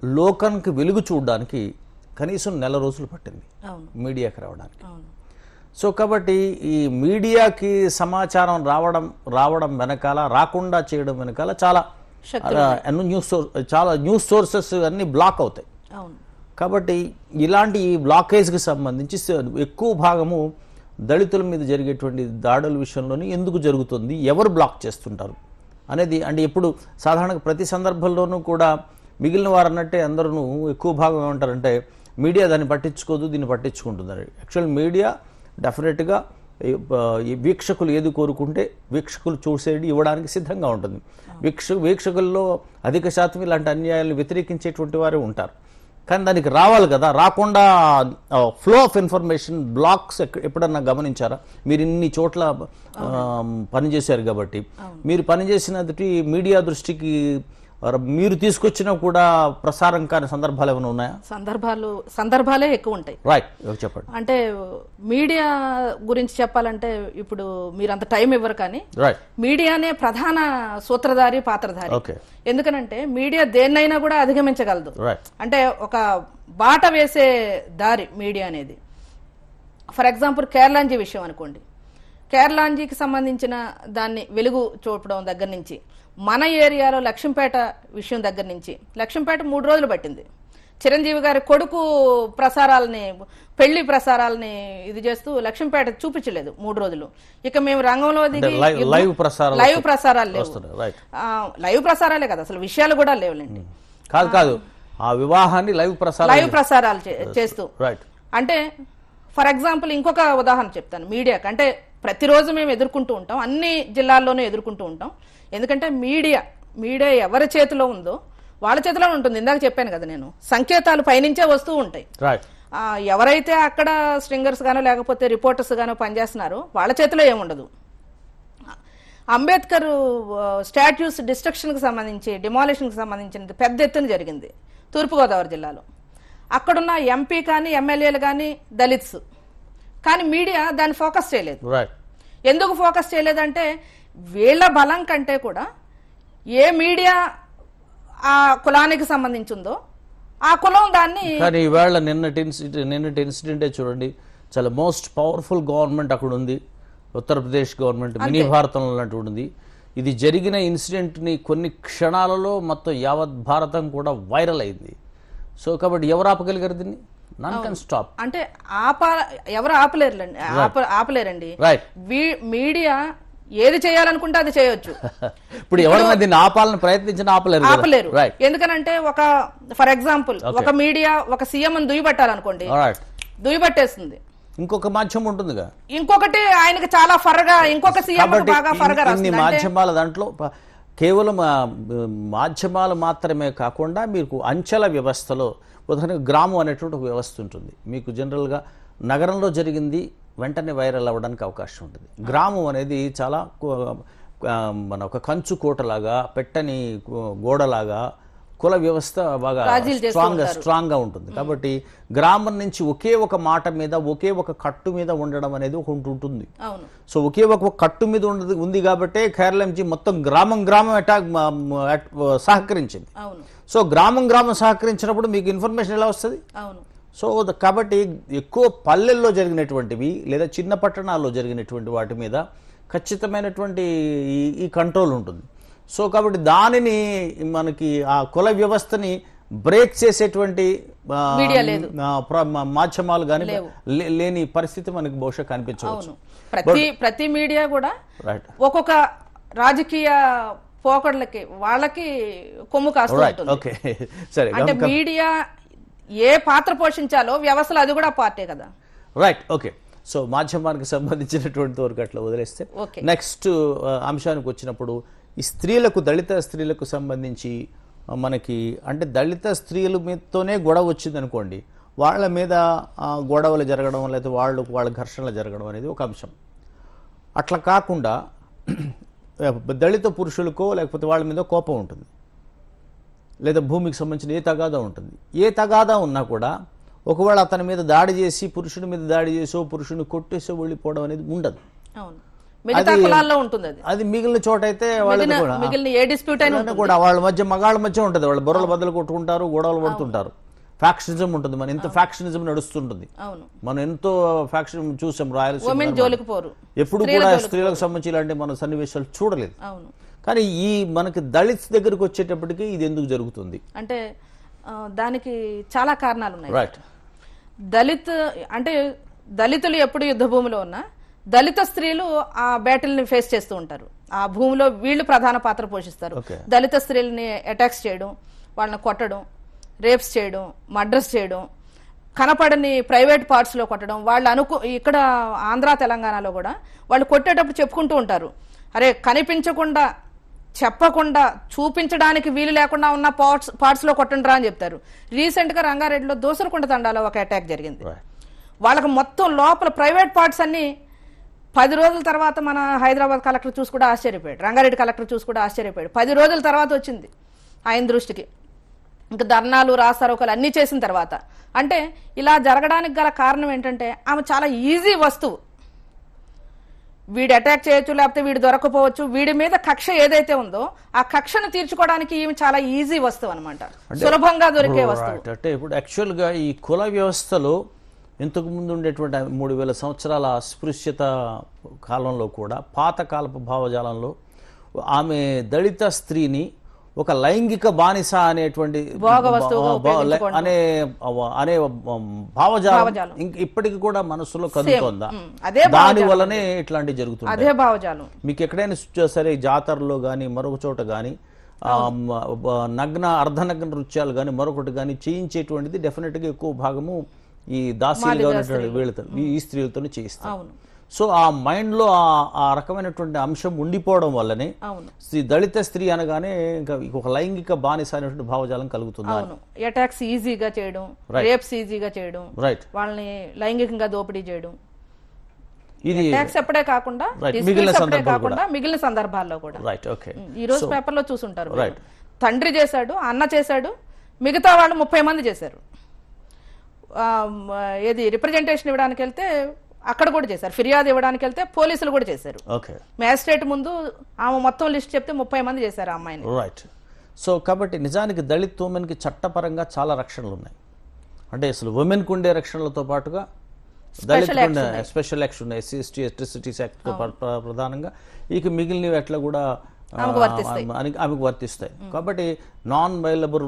[SPEAKER 1] లోకానికి వెలుగు చూడడానికి కనీసం నెల రోజులు పట్టింది
[SPEAKER 2] అవును
[SPEAKER 1] మీడియాకి రావడానికి
[SPEAKER 2] అవును
[SPEAKER 1] సో కాబట్టి ఈ మీడియాకి సమాచారం రావడం రావడం వెనకాల రాకుండా చేయడం వెనకాల చాలా
[SPEAKER 2] శక్తులు
[SPEAKER 1] ఆ, ఎన్నో న్యూస్ సోర్- చాలా న్యూస్ సోర్సెస్ అన్ని బ్లాక్ అవుతాయి
[SPEAKER 2] అవును
[SPEAKER 1] కాబట్టి ఇలాంటి ఈ బ్లాకేజ్కి సంబంధించి స- ఎక్కువ భాగము దళితుల మీద జరిగేటువంటి దాడుల విషయంలోనే ఎందుకు జరుగుతుంది ఎవరు బ్లాక్ చేస్తుంటారు అనేది అంటే ఎప్పుడు సాధారణంగా ప్రతి సందర్భంలోనూ కూడా మిగిలిన వారు అన్నట్టే అందరూ ఎక్కువ భాగం ఏమంటారంటే మీడియా దాన్ని పట్టించుకోదు దీన్ని పట్టించుకుంటుందని యాక్చువల్ మీడియా డెఫినెట్గా ఈ- ఈ వీక్షకులు ఏది కోరుకుంటే వీక్షకులు చూసేది ఇవ్వడానికి సిద్ధంగా ఉంటుంది వీక్ష వీక్షకుల్లో అధిక శాతం ఇలాంటి అన్యాయాలను వ్యతిరేకించేటువంటి వారే ఉంటారు కానీ దానికి రావాలి కదా రాకుండా ఫ్లో ఆఫ్ ఇన్ఫర్మేషన్ బ్లాక్స్ ఎప్పుడన్నా గమనించారా మీరు ఇన్ని చోట్ల ఆ, పనిచేశారు కాబట్టి మీరు పనిచేసినది మీడియా దృష్టికి ర- మీరు తీసుకొచ్చినా కూడా ప్రసారం కాని సందర్భాలు ఏమైనా ఉన్నాయా
[SPEAKER 2] సందర్భాలు సందర్భాలే ఎక్కువ ఉంటాయి
[SPEAKER 1] రైట్ చెప్పండి
[SPEAKER 2] అంటే మీడియా గురించి చెప్పాలంటే ఇప్పుడు మీరు అంత టైం ఇవ్వరు కానీ
[SPEAKER 1] రైట్
[SPEAKER 2] మీడియానే ప్రధాన సూత్రధారి పాత్రధారి
[SPEAKER 1] ఓకే
[SPEAKER 2] ఎందుకనంటే మీడియా దేన్నైనా కూడా అధిగమించగలదు
[SPEAKER 1] రైట్
[SPEAKER 2] అంటే ఒక బాట వేసే దారి మీడియా అనేది ఫర్ ఎగ్జాంపుల్ కేరళాంజీ విషయం అనుకోండి కేరళాంజీకి సంబంధించిన దాన్ని వెలుగు చూపడం దగ్గర నుంచి మన ఏరియాలో లక్ష్మీపేట విషయం దగ్గర నుంచి లక్ష్మీపేట మూడు రోజులు పట్టింది చిరంజీవి గారి కొడుకు ప్రసారాలని పెళ్లి ప్రసారాలని ఇది చేస్తూ లక్ష్మీపేట చూపించలేదు మూడు రోజులు ఇక మేము రంగంలో దిగి
[SPEAKER 1] లైవ్-
[SPEAKER 2] యుద్ధం-
[SPEAKER 1] లైవ్ ప్రసారాలు
[SPEAKER 2] లైవ్ ప్రసారాలు లేవు
[SPEAKER 1] వస్తున్నాయి రైట్
[SPEAKER 2] ఆ, లైవ్ ప్రసారాలే కదా అసలు విషయాలు కూడా లేవులేండి
[SPEAKER 1] కాదు కాదు ఆ వివాహాన్ని లైవ్ ప్రసారం
[SPEAKER 2] లైవ్ ప్రసారాలు చే- చేస్తూ
[SPEAKER 1] రైట్
[SPEAKER 2] అంటే ఫర్ ఎగ్జాంపుల్ ఇంకొక ఉదాహరణ చెప్తాను మీడియాకి అంటే ప్రతిరోజు మేము ఎదుర్కొంటూ ఉంటాం అన్ని జిల్లాల్లోనూ ఎదుర్కొంటూ ఉంటాం ఎందుకంటే మీడియా మీడియా ఎవరి చేతిలో ఉందో వాళ్ళ చేతిలో ఉంటుంది ఇందాక చెప్పాను కదా నేను సంకేతాలు పైనుంచే వస్తూ ఉంటాయి
[SPEAKER 1] రైట్
[SPEAKER 2] ఆ, ఎవరైతే అక్కడ స్ట్రింగర్స్ గానో లేకపోతే రిపోర్టర్స్ గానో పనిచేస్తున్నారో వాళ్ళ చేతిలో ఏముండదు అంబేద్కర్ స్టాట్యూస్ డిస్ట్రక్షన్కి సంబంధించి డిమాలిషన్కి సంబంధించినది పెద్ద ఎత్తున జరిగింది తూర్పుగోదావరి జిల్లాలో అక్కడున్న ఎంపీ కానీ ఎమ్మెల్యేలు కానీ దళిత్స్ కానీ మీడియా దాన్ని ఫోకస్ చేయలేదు
[SPEAKER 1] రైట్
[SPEAKER 2] ఎందుకు ఫోకస్ చేయలేదంటే వీళ్ళ బలం కంటే కూడా ఏ మీడియా ఆ కులానికి సంబంధించిందో ఆ కులం దాన్ని
[SPEAKER 1] కానీ ఈవేళ నిన్నటి ఇన్సిడెంట్ నిన్నటి ఇన్సిడెంటే చూడండి చాలా మోస్ట్ పవర్ఫుల్ గవర్నమెంట్ అక్కడ ఉంది ఉత్తరప్రదేశ్ గవర్నమెంట్ మినీ భారతంలో లాంటి ఉంది ఇది జరిగిన ఇన్సిడెంట్ని కొన్ని క్షణాలలో మొత్తం యావత్ భారతం కూడా వైరల్ అయింది సో కాబట్టి ఎవరు ఆపగలిగారు దీన్ని నన్ కెన్ స్టాప్
[SPEAKER 2] అంటే ఆప ఎవరు ఆపలేరులండి ఆప ఆపలేరండి
[SPEAKER 1] రైట్
[SPEAKER 2] వీ- మీడియా ఏది చేయాలనుకుంటే అది చేయొచ్చు
[SPEAKER 1] ఇప్పుడు ఎవరైనా దీన్ని ఆపాలని ప్రయత్నించినా ఆపలేరు కదా.
[SPEAKER 2] ఆపలేరు
[SPEAKER 1] రైట్
[SPEAKER 2] ఎందుకనంటే ఒక ఫర్ ఎగ్జాంపుల్ ఒక మీడియా ఒక సీఎం దుయ్యబట్టాలనుకోండి
[SPEAKER 1] రైట్
[SPEAKER 2] దుయ్యబట్టేస్తుంది
[SPEAKER 1] ఇంకొక మాధ్యమం ఉంటుందిగా
[SPEAKER 2] ఇంకొకటి ఆయనకి చాలా ఫరగా ఇంకొక సీఎం
[SPEAKER 1] కాబట్టి
[SPEAKER 2] బాగా
[SPEAKER 1] ఇన్ని-
[SPEAKER 2] ఫరగా
[SPEAKER 1] ఇన్ని
[SPEAKER 2] రాస్తుంది అంటే
[SPEAKER 1] మాధ్యమాల దాంట్లో ప- కేవలం ఆ, మాధ్యమాలు మాత్రమే కాకుండా మీకు అంచెల వ్యవస్థలో ఉదాహరణకు గ్రామం అనేటువంటి ఒక వ్యవస్థ ఉంటుంది మీకు జనరల్గా నగరంలో జరిగింది వెంటనే వైరల్ అవ్వడానికి అవకాశం ఉంటుంది గ్రామం అనేది చాలా కు- ఆ, మన ఒక కంచు కోటలాగా పెట్టని గు- గోడలాగా కుల వ్యవస్థ బాగా
[SPEAKER 2] రాజీలు చేస్తూ
[SPEAKER 1] స్ట్రాంగ్
[SPEAKER 2] ఉంటారు.
[SPEAKER 1] స్ట్రాంగ్ గా ఉంటుంది కాబట్టి గ్రామం నుంచి ఒకే ఒక మాట మీద ఒకే ఒక కట్టు మీద ఉండడం అనేది ఒకటి ఉంటుంది
[SPEAKER 2] అవును
[SPEAKER 1] సో ఒకే ఒక కట్టు మీద ఉన్నది ఉంది కాబట్టే కేరళంజీ మొత్తం గ్రామం గ్రామం అటాక్ మ- మ- అట్- సహకరించింది
[SPEAKER 2] అవును
[SPEAKER 1] సో గ్రామం గ్రామం సహకరించినప్పుడు మీకు ఇన్ఫర్మేషన్ ఎలా వస్తుంది
[SPEAKER 2] అవును
[SPEAKER 1] సో ద- కాబట్టి ఎక్కువ పల్లెల్లో జరిగినటువంటివి లేదా చిన్న పట్టణాల్లో జరిగినటువంటి వాటి మీద ఖచ్చితమైనటువంటి ఈ- ఈ కంట్రోల్ ఉంటుంది సో కాబట్టి దానిని మనకి ఆ కుల వ్యవస్థని బ్రేక్ చేసేటువంటి ఆ,
[SPEAKER 2] మీడియా లేదు.
[SPEAKER 1] ఆ, ప్ర- మా- మాధ్యమాలు కానీ లేని పరిస్థితి మనకి బహుశా కనిపించవచ్చు
[SPEAKER 2] అవును ప్రతి ప్రతి మీడియా కూడా
[SPEAKER 1] రైట్
[SPEAKER 2] ఒక్కొక్క రాజకీయ పోకడలకి వాళ్ళకి కొమ్ము కాస్తూ
[SPEAKER 1] రైట్
[SPEAKER 2] ఉంటుంది
[SPEAKER 1] ఓకే సరే
[SPEAKER 2] అంటే మీడియా ఏ పాత్ర పోషించాలో వ్యవస్థలో అది కూడా పార్టీ కదా
[SPEAKER 1] రైట్ ఓకే సో మాధ్యమానికి సంబంధించినటువంటి వరకు అట్లా వదిలేస్తే
[SPEAKER 2] ఓకే.
[SPEAKER 1] నెక్స్ట్ ఆ, అంశానికి వచ్చినప్పుడు ఈ స్త్రీలకు దళిత స్త్రీలకు సంబంధించి ఆ, మనకి అంటే దళిత స్త్రీల మీదతోనే గొడవ వచ్చింది అనుకోండి వాళ్ళ మీద ఆ, గొడవలు జరగడం లేదా వాళ్ళు వాళ్ళ ఘర్షణలు జరగడం అనేది ఒక అంశం అట్లా కాకుండా దళిత పురుషులకో లేకపోతే వాళ్ళ మీద కోపం ఉంటుంది లేదా భూమికి సంబంధించిన ఏ తగాదా ఉంటుంది ఏ తగాదా ఉన్నా కూడా ఒకవేళ అతని మీద దాడి చేసి పురుషుడి మీద దాడి చేసో పురుషుని కొట్టేసో వెళ్ళిపోవడం అనేది ఉండదు
[SPEAKER 2] అవును మిగతా కులాల్లో ఉంటుంది అది
[SPEAKER 1] అది మిగిలిన చోట అయితే వాళ్ళకి
[SPEAKER 2] మిగిలిన
[SPEAKER 1] కూడా
[SPEAKER 2] మిగిలిన ఏ డిస్ప్యూట్ అయినా
[SPEAKER 1] వాళ్ళని కూడా వాళ్ళ మధ్య మగాళ్ళ మధ్య ఉంటుంది వాళ్ళ బుర్రలు బద్దలు కొట్టుకుంటారు గొడవలు పడుతుంటారు ఫ్యాక్షనిజం ఉంటుంది మన ఎంత ఫ్యాక్షనిజం నడుస్తుంటుంది
[SPEAKER 2] అవును
[SPEAKER 1] మనం ఎంతో ఫ్యాక్షన్ చూసాం రాయలసీమ
[SPEAKER 2] ఉమెన్ జోలికి పోరు
[SPEAKER 1] ఎప్పుడు కూడా స్త్రీలకు సంబంధించి ఇలాంటి మన సన్నివేశాలు చూడలేదు
[SPEAKER 2] అవును
[SPEAKER 1] కానీ ఈ మనకి దళిత్స్ దగ్గరికి వచ్చేటప్పటికి ఇది ఎందుకు జరుగుతుంది
[SPEAKER 2] అంటే ఆ, దానికి చాలా కారణాలు ఉన్నాయి
[SPEAKER 1] రైట్
[SPEAKER 2] దళిత్ అంటే దళితులు ఎప్పుడు యుద్ధ భూమిలో ఉన్నా దళిత స్త్రీలు ఆ బ్యాటిల్ని ఫేస్ చేస్తూ ఉంటారు ఆ భూమిలో వీళ్ళు ప్రధాన పాత్ర పోషిస్తారు
[SPEAKER 1] Okay.
[SPEAKER 2] దళిత స్త్రీలని అటాక్స్ చేయడం వాళ్ళని కొట్టడం రేప్స్ చేయడం మర్డర్స్ చేయడం కనపడని ప్రైవేట్ పార్ట్స్లో కొట్టడం వాళ్ళు అనుకు ఇక్కడ ఆంధ్ర తెలంగాణలో కూడా వాళ్ళు కొట్టేటప్పుడు చెప్పుకుంటూ ఉంటారు అరే కనిపించకుండా చెప్పకుండా చూపించడానికి వీలు లేకుండా ఉన్న పార్ట్స్ పార్ట్స్లో కొట్టండిరా అని చెప్తారు రీసెంట్గా రంగారెడ్డిలో దోసరకొండ తండాలో ఒక అటాక్ జరిగింది
[SPEAKER 1] రైట్
[SPEAKER 2] వాళ్ళకి మొత్తం లోపల ప్రైవేట్ పార్ట్స్ అన్ని పది రోజుల తర్వాత మన హైదరాబాద్ కలెక్టర్ చూసి కూడా ఆశ్చర్యపోయాడు రంగారెడ్డి కలెక్టర్ చూసి కూడా ఆశ్చర్యపోయాడు పది రోజుల తర్వాత వచ్చింది ఆయన దృష్టికి ఇంకా ధర్నాలు రాస్తారోకలు అన్నీ చేసిన తర్వాత అంటే ఇలా జరగడానికి గల కారణం ఏంటంటే ఆమె చాలా ఈజీ వస్తువు వీడు అటాక్ చేయొచ్చు లేకపోతే వీడు దొరకపోవచ్చు వీడి మీద కక్ష ఏదైతే ఉందో ఆ కక్షను తీర్చుకోవడానికి ఈమె చాలా ఈజీ వస్తువు అనమాట సులభంగా దొరికే వస్తువు
[SPEAKER 1] రైట్ అంటే ఇప్పుడు యాక్చువల్గా ఈ కుల వ్యవస్థలో ఇంతకు ముందు ఉండేటువంటి మూడు వేల సంవత్సరాల అస్పృశ్యత కాలంలో కూడా పాతకాలపు భావజాలంలో ఆమె దళిత స్త్రీని ఒక లైంగిక బానిస అనేటువంటి
[SPEAKER 2] భోగ వస్తువుగా
[SPEAKER 1] బా- బా-
[SPEAKER 2] ఉపయోగించుకోవడం.
[SPEAKER 1] అనే అనే భావజాలం
[SPEAKER 2] భావజాలం.
[SPEAKER 1] ఇంక ఇప్పటికి కూడా మనసులో కదులుతోందా
[SPEAKER 2] ఉమ్, అదే
[SPEAKER 1] దాని వల్లనే ఇట్లాంటివి జరుగుతుంది
[SPEAKER 2] అదే భావజాలం
[SPEAKER 1] మీకు ఎక్కడైనా చూ- సరే జాతరలో కానీ మరొక చోట కానీ నగ్న అర్ధనగ్న నృత్యాలు కానీ మరొకటి కానీ చేయించేటువంటిది డెఫినెట్గా ఎక్కువ భాగము ఈ దాసీలుగా ఉన్నటువంటి వీళ్ళతో ఈ- ఈ స్త్రీలతోనే చేయిస్తారు
[SPEAKER 2] అవును
[SPEAKER 1] సో ఆ మైండ్లో ఆ ఆ రకమైనటువంటి అంశం ఉండిపోవడం వల్లనే
[SPEAKER 2] అవును
[SPEAKER 1] స్త్రీ దళిత స్త్రీ అనగానే ఇంకా ఒక లైంగిక బానిస అనేటువంటి భావజాలం కలుగుతుంది
[SPEAKER 2] అవును అటాక్స్ ఈజీగా చేయడం రేప్స్ ఈజీగా చేయడం
[SPEAKER 1] రైట్
[SPEAKER 2] వాళ్ళని లైంగికంగా దోపిడీ చేయడం
[SPEAKER 1] ఇది
[SPEAKER 2] అటాక్స్ ఎప్పుడే కాకుండా
[SPEAKER 1] Right.
[SPEAKER 2] disputes
[SPEAKER 1] మిగిలిన
[SPEAKER 2] అప్పుడే
[SPEAKER 1] సందర్భాలు
[SPEAKER 2] కాకుండా మిగిలిన సందర్భాల్లో కూడా
[SPEAKER 1] రైట్ ఓకే
[SPEAKER 2] ఈ రోజు పేపర్లో చూసుంటారు మీరు.
[SPEAKER 1] Right.
[SPEAKER 2] తండ్రి చేశాడు అన్న చేశాడు మిగతా వాళ్ళు ముప్పై మంది చేశారు ఆ, మ, ఏది రిప్రజెంటేషన్ ఇవ్వడానికి వెళ్తే అక్కడ కూడా చేశారు ఫిర్యాదు ఇవ్వడానికి వెళ్తే పోలీసులు కూడా చేశారు
[SPEAKER 1] ఓకే
[SPEAKER 2] మ్యాజిస్ట్రేట్ ముందు ఆమె మొత్తం లిస్ట్ చెప్తే ముప్పై మంది చేశారు ఆ అమ్మాయిని
[SPEAKER 1] రైట్ సో కాబట్టి నిజానికి దళిత్ ఉమెన్కి చట్టపరంగా చాలా రక్షణలు ఉన్నాయి అంటే అసలు ఉమెన్కి ఉండే రక్షణలతో పాటుగా దళిత్ ఉండే స్పెషల్ యాక్ట్స్ ఉన్నాయి ఎస్సీ ఎస్టీ ఎలక్ట్రిసిటీస్ యాక్ట్ ప్రధానంగా ఇక మిగిలినవి అట్లా కూడా ఆ, ఆమె- ఆమెకు వర్తిస్తాయి కాబట్టి నాన్ వైలబుల్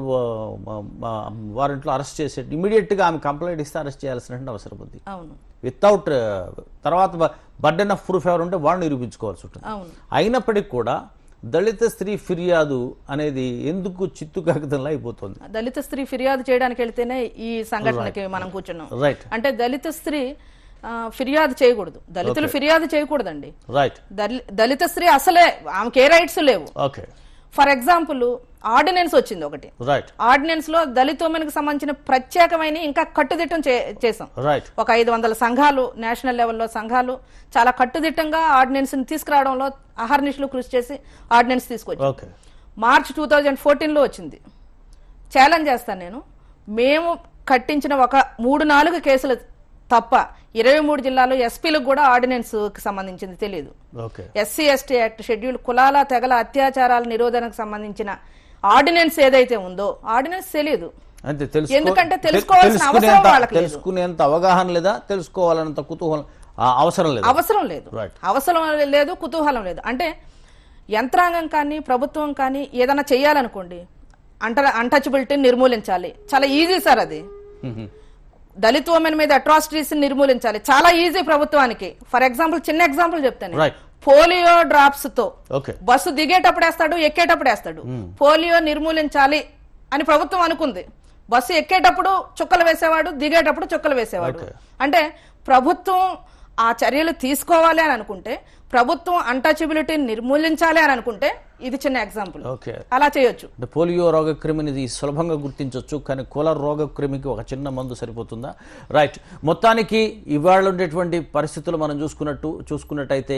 [SPEAKER 1] వారెంట్లో అరెస్ట్ చేసే ఇమీడియట్గా ఆమె కంప్లైంట్ ఇస్తే అరెస్ట్ చేయాల్సినటువంటి అవసరం ఉంది
[SPEAKER 2] అవును
[SPEAKER 1] వితౌట్ తర్వాత బర్డెన్ ఆఫ్ ప్రూఫ్ ఎవరు ఉంటే వాళ్ళు నిరూపించుకోవాల్సి ఉంటుంది
[SPEAKER 2] అవును
[SPEAKER 1] అయినప్పటికీ కూడా దళిత స్త్రీ ఫిర్యాదు అనేది ఎందుకు చిత్తు కాగితంలో అయిపోతుంది
[SPEAKER 2] దళిత స్త్రీ ఫిర్యాదు చేయడానికి వెళ్తేనే ఈ సంఘటనకి మనం కూర్చున్నాం
[SPEAKER 1] రైట్
[SPEAKER 2] అంటే దళిత స్త్రీ ఆ, ఫిర్యాదు చేయకూడదు దళితులు ఫిర్యాదు చేయకూడదండి
[SPEAKER 1] రైట్
[SPEAKER 2] దళి- దళిత స్త్రీ అసలే ఆమెకి ఏ రైట్స్ లేవు
[SPEAKER 1] ఓకే
[SPEAKER 2] ఫర్ ఎగ్జాంపుల్ ఆర్డినెన్స్ వచ్చింది ఒకటి
[SPEAKER 1] రైట్
[SPEAKER 2] ఆర్డినెన్స్ లో దళిత ఉమెన్ కి సంబంధించిన ప్రత్యేకమైన ఇంకా కట్టుదిట్టం చే- చేసాం
[SPEAKER 1] రైట్
[SPEAKER 2] ఒక ఐదు వందల సంఘాలు నేషనల్ లెవెల్లో సంఘాలు చాలా కట్టుదిట్టంగా ఆర్డినెన్స్ ని తీసుకురావడంలో అహర్నిశలు కృషి చేసి ఆర్డినెన్స్ తీసుకొచ్చి
[SPEAKER 1] ఓకే
[SPEAKER 2] మార్చ్ టూ థౌజండ్ ఫోర్టీన్లో వచ్చింది ఛాలెంజ్ చేస్తాను నేను మేము కట్టించిన ఒక మూడు నాలుగు కేసులు తప్ప ఇరవై మూడు జిల్లాలో ఎస్పీలకు కూడా ఆర్డినెన్స్కి సంబంధించింది తెలియదు
[SPEAKER 1] okay
[SPEAKER 2] SC ST act schedule కులాల తెగల అత్యాచారాల నిరోధనకు సంబంధించిన ఆర్డినెన్స్ ఏదైతే ఉందో ఆర్డినెన్స్ తెలియదు
[SPEAKER 1] అంతే తెలుసు
[SPEAKER 2] ఎందుకంటే తెలుసుకోవాల్సిన అవసరం వాళ్ళకి లేదు.
[SPEAKER 1] తెలుసుకునేంత అవగాహన లేదా తెలుసుకోవాలన్నంత కుతూహలం ఆ, అవసరం లేదు
[SPEAKER 2] అవసరం లేదు
[SPEAKER 1] Right.
[SPEAKER 2] అవసరం లేదు కుతూహలం లేదు అంటే యంత్రాంగం కానీ ప్రభుత్వం కానీ ఏదైనా చేయాలనుకోండి అంట అన్టచబిలిటీని నిర్మూలించాలి చాలా ఈజీ సార్ అది
[SPEAKER 1] మ్మ్.
[SPEAKER 2] దళిత ఉమెన్ మీద అట్రాసిటీస్ నిర్మూలించాలి చాలా ఈజీ ప్రభుత్వానికి ఫర్ ఎగ్జాంపుల్ చిన్న ఎగ్జాంపుల్ చెప్తాను
[SPEAKER 1] రైట్
[SPEAKER 2] పోలియో డ్రాప్స్ తో
[SPEAKER 1] ఓకే
[SPEAKER 2] బస్సు దిగేటప్పుడు వేస్తాడు ఎక్కేటప్పుడు వేస్తాడు పోలియో నిర్మూలించాలి అని ప్రభుత్వం అనుకుంది బస్సు ఎక్కేటప్పుడు చుక్కలు వేసేవాడు దిగేటప్పుడు చుక్కలు వేసేవాడు
[SPEAKER 1] Okay.
[SPEAKER 2] అంటే ప్రభుత్వం ఆ చర్యలు తీసుకోవాలి అని అనుకుంటే ప్రభుత్వం అన్టచబిలిటీని నిర్మూలించాలి అని అనుకుంటే ఇది చిన్న ఎగ్జాంపుల్
[SPEAKER 1] ఓకే
[SPEAKER 2] అలా చేయొచ్చు
[SPEAKER 1] అంటే పోలియో రోగక్రిమిని ఇది సులభంగా గుర్తించవచ్చు కానీ కుల రోగక్రిమికి ఒక చిన్న మందు సరిపోతుందా రైట్ మొత్తానికి ఇవాళ ఉండేటువంటి పరిస్థితులు మనం చూసుకున్నట్టు చూసుకున్నట్టయితే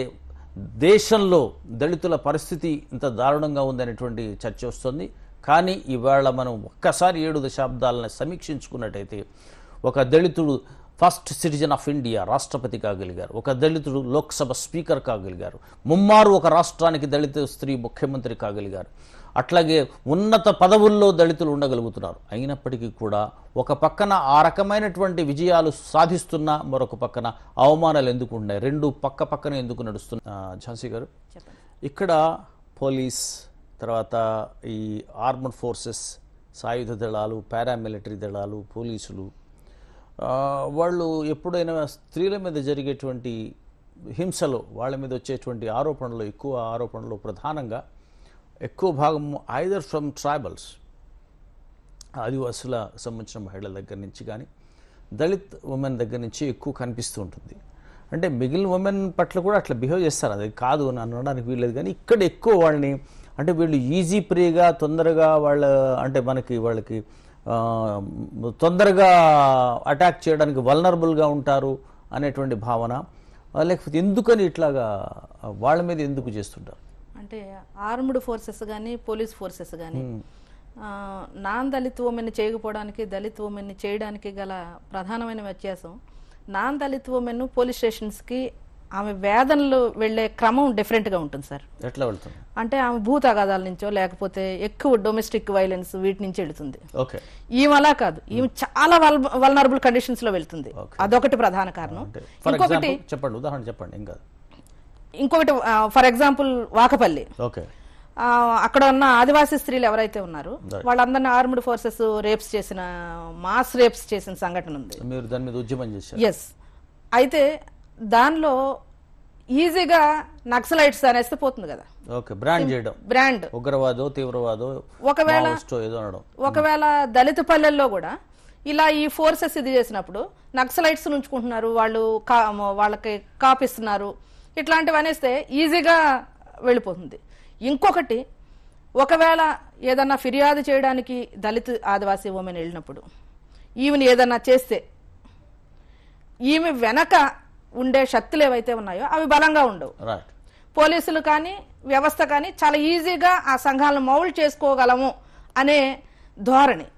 [SPEAKER 1] దేశంలో దళితుల పరిస్థితి ఇంత దారుణంగా ఉందనేటువంటి చర్చ వస్తుంది కానీ ఇవాళ మనం ఒక్కసారి ఏడు దశాబ్దాలను సమీక్షించుకున్నట్టయితే ఒక దళితుడు ఫస్ట్ సిటిజన్ ఆఫ్ ఇండియా రాష్ట్రపతి కాగలిగారు ఒక దళితుడు లోక్సభ స్పీకర్ కాగలిగారు ముమ్మారు ఒక రాష్ట్రానికి దళిత స్త్రీ ముఖ్యమంత్రి కాగలిగారు అట్లాగే ఉన్నత పదవుల్లో దళితులు ఉండగలుగుతున్నారు అయినప్పటికీ కూడా ఒక పక్కన ఆ రకమైనటువంటి విజయాలు సాధిస్తున్నా మరొక పక్కన అవమానాలు ఎందుకు ఉన్నాయి రెండు పక్క పక్కన ఎందుకు నడుస్తున్నా ఝాన్సీ గారు ఇక్కడ పోలీస్ తర్వాత ఈ ఆర్మడ్ ఫోర్సెస్ సాయుధ దళాలు పారామిలిటరీ దళాలు పోలీసులు ఆ, వాళ్ళు ఎప్పుడైనా స్త్రీల మీద జరిగేటువంటి హింసలో వాళ్ళ మీద వచ్చేటువంటి ఆరోపణలు ఎక్కువ ఆరోపణలు ప్రధానంగా ఎక్కువ భాగం ఐదర్ ఫ్రమ్ ట్రైబల్స్ ఆదివాసుల సంబంధించిన మహిళల దగ్గర నుంచి కానీ దళిత్ ఉమెన్ దగ్గర నుంచి ఎక్కువ కనిపిస్తూ ఉంటుంది అంటే మిగిలిన ఉమెన్ పట్ల కూడా అట్లా బిహేవ్ చేస్తారు అది కాదు అని అనడానికి వీల్లేదు కానీ ఇక్కడ ఎక్కువ వాళ్ళని అంటే వీళ్ళు ఈజీ ప్రీగా తొందరగా వాళ్ళ అంటే మనకి వాళ్ళకి ఆ, తొందరగా అటాక్ చేయడానికి వల్నరబుల్గా ఉంటారు అనేటువంటి భావన ఆ, లేకపోతే ఎందుకని ఇట్లాగా వాళ్ళ మీద ఎందుకు చేస్తుంటారు
[SPEAKER 2] అంటే ఆర్మ్డ్ ఫోర్సెస్ కానీ పోలీస్ ఫోర్సెస్ కానీ నాన్ దళిత్ ఉమెన్ని చేయకపోవడానికి దళిత్ ఉమెన్ని చేయడానికి గల ప్రధానమైన వ్యత్యాసం నాన్ దళిత్ ఉమెన్ పోలీస్ స్టేషన్స్కి ఆమె వేదనలు వెళ్ళే క్రమం డిఫరెంట్గా ఉంటుంది సార్
[SPEAKER 1] ఎట్లా వెళ్తుంది
[SPEAKER 2] అంటే ఆమె భూ తగాదాల నుంచో లేకపోతే ఎక్కువ డొమెస్టిక్ వైలెన్స్ వీటి నుంచి వెళుతుంది
[SPEAKER 1] ఓకే
[SPEAKER 2] ఈమె అలా కాదు ఈమె చాలా వల్ వల్నరబుల్ కండిషన్స్ లో వెళ్తుంది అదొకటి ప్రధాన కారణం
[SPEAKER 1] అంటే ఫర్
[SPEAKER 2] ఇంకొకటి
[SPEAKER 1] ఎగ్జాంపుల్ చెప్పండి ఉదాహరణ చెప్పండి ఇంకా
[SPEAKER 2] ఇంకొకటి ఫర్ ఎగ్జాంపుల్ వాకపల్లి
[SPEAKER 1] ఓకే
[SPEAKER 2] ఆ, అక్కడ ఉన్న ఆదివాసీ స్త్రీలు ఎవరైతే ఉన్నారో వాళ్ళందరినీ ఆర్మ్డ్ ఫోర్సెస్ రేప్స్ చేసిన మాస్ రేప్స్ చేసిన సంఘటన ఉంది
[SPEAKER 1] మీరు దాని మీద ఉద్యమం చేశారు
[SPEAKER 2] ఎస్ అయితే దానిలో ఈజీగా నక్సలైట్స్ అనేస్తే పోతుంది కదా
[SPEAKER 1] ఓకే బ్రాండ్ చేయడం
[SPEAKER 2] బ్రాండ్
[SPEAKER 1] ఉగ్రవాదో తీవ్రవాదో
[SPEAKER 2] ఒకవేళ
[SPEAKER 1] మావోయిస్టో ఏదో అనడం
[SPEAKER 2] ఒకవేళ దళిత పల్లెల్లో కూడా ఇలా ఈ ఫోర్సెస్ ఇది చేసినప్పుడు నక్సలైట్స్ ఉంచుకుంటున్నారు వాళ్ళు కా వాళ్ళకి కాపిస్తున్నారు ఇట్లాంటివి అనేస్తే ఈజీగా వెళ్ళిపోతుంది ఇంకొకటి ఒకవేళ ఏదన్నా ఫిర్యాదు చేయడానికి దళిత ఆదివాసీ ఉమెన్ వెళ్ళినప్పుడు ఈమెను ఏదన్నా చేస్తే ఈమె వెనక ఉండే శక్తులు ఏవైతే ఉన్నాయో అవి బలంగా ఉండవు
[SPEAKER 1] రైట్
[SPEAKER 2] పోలీసులు కానీ వ్యవస్థ కానీ చాలా ఈజీగా ఆ సంఘాలను మౌల్డ్ చేసుకోగలము అనే ధోరణి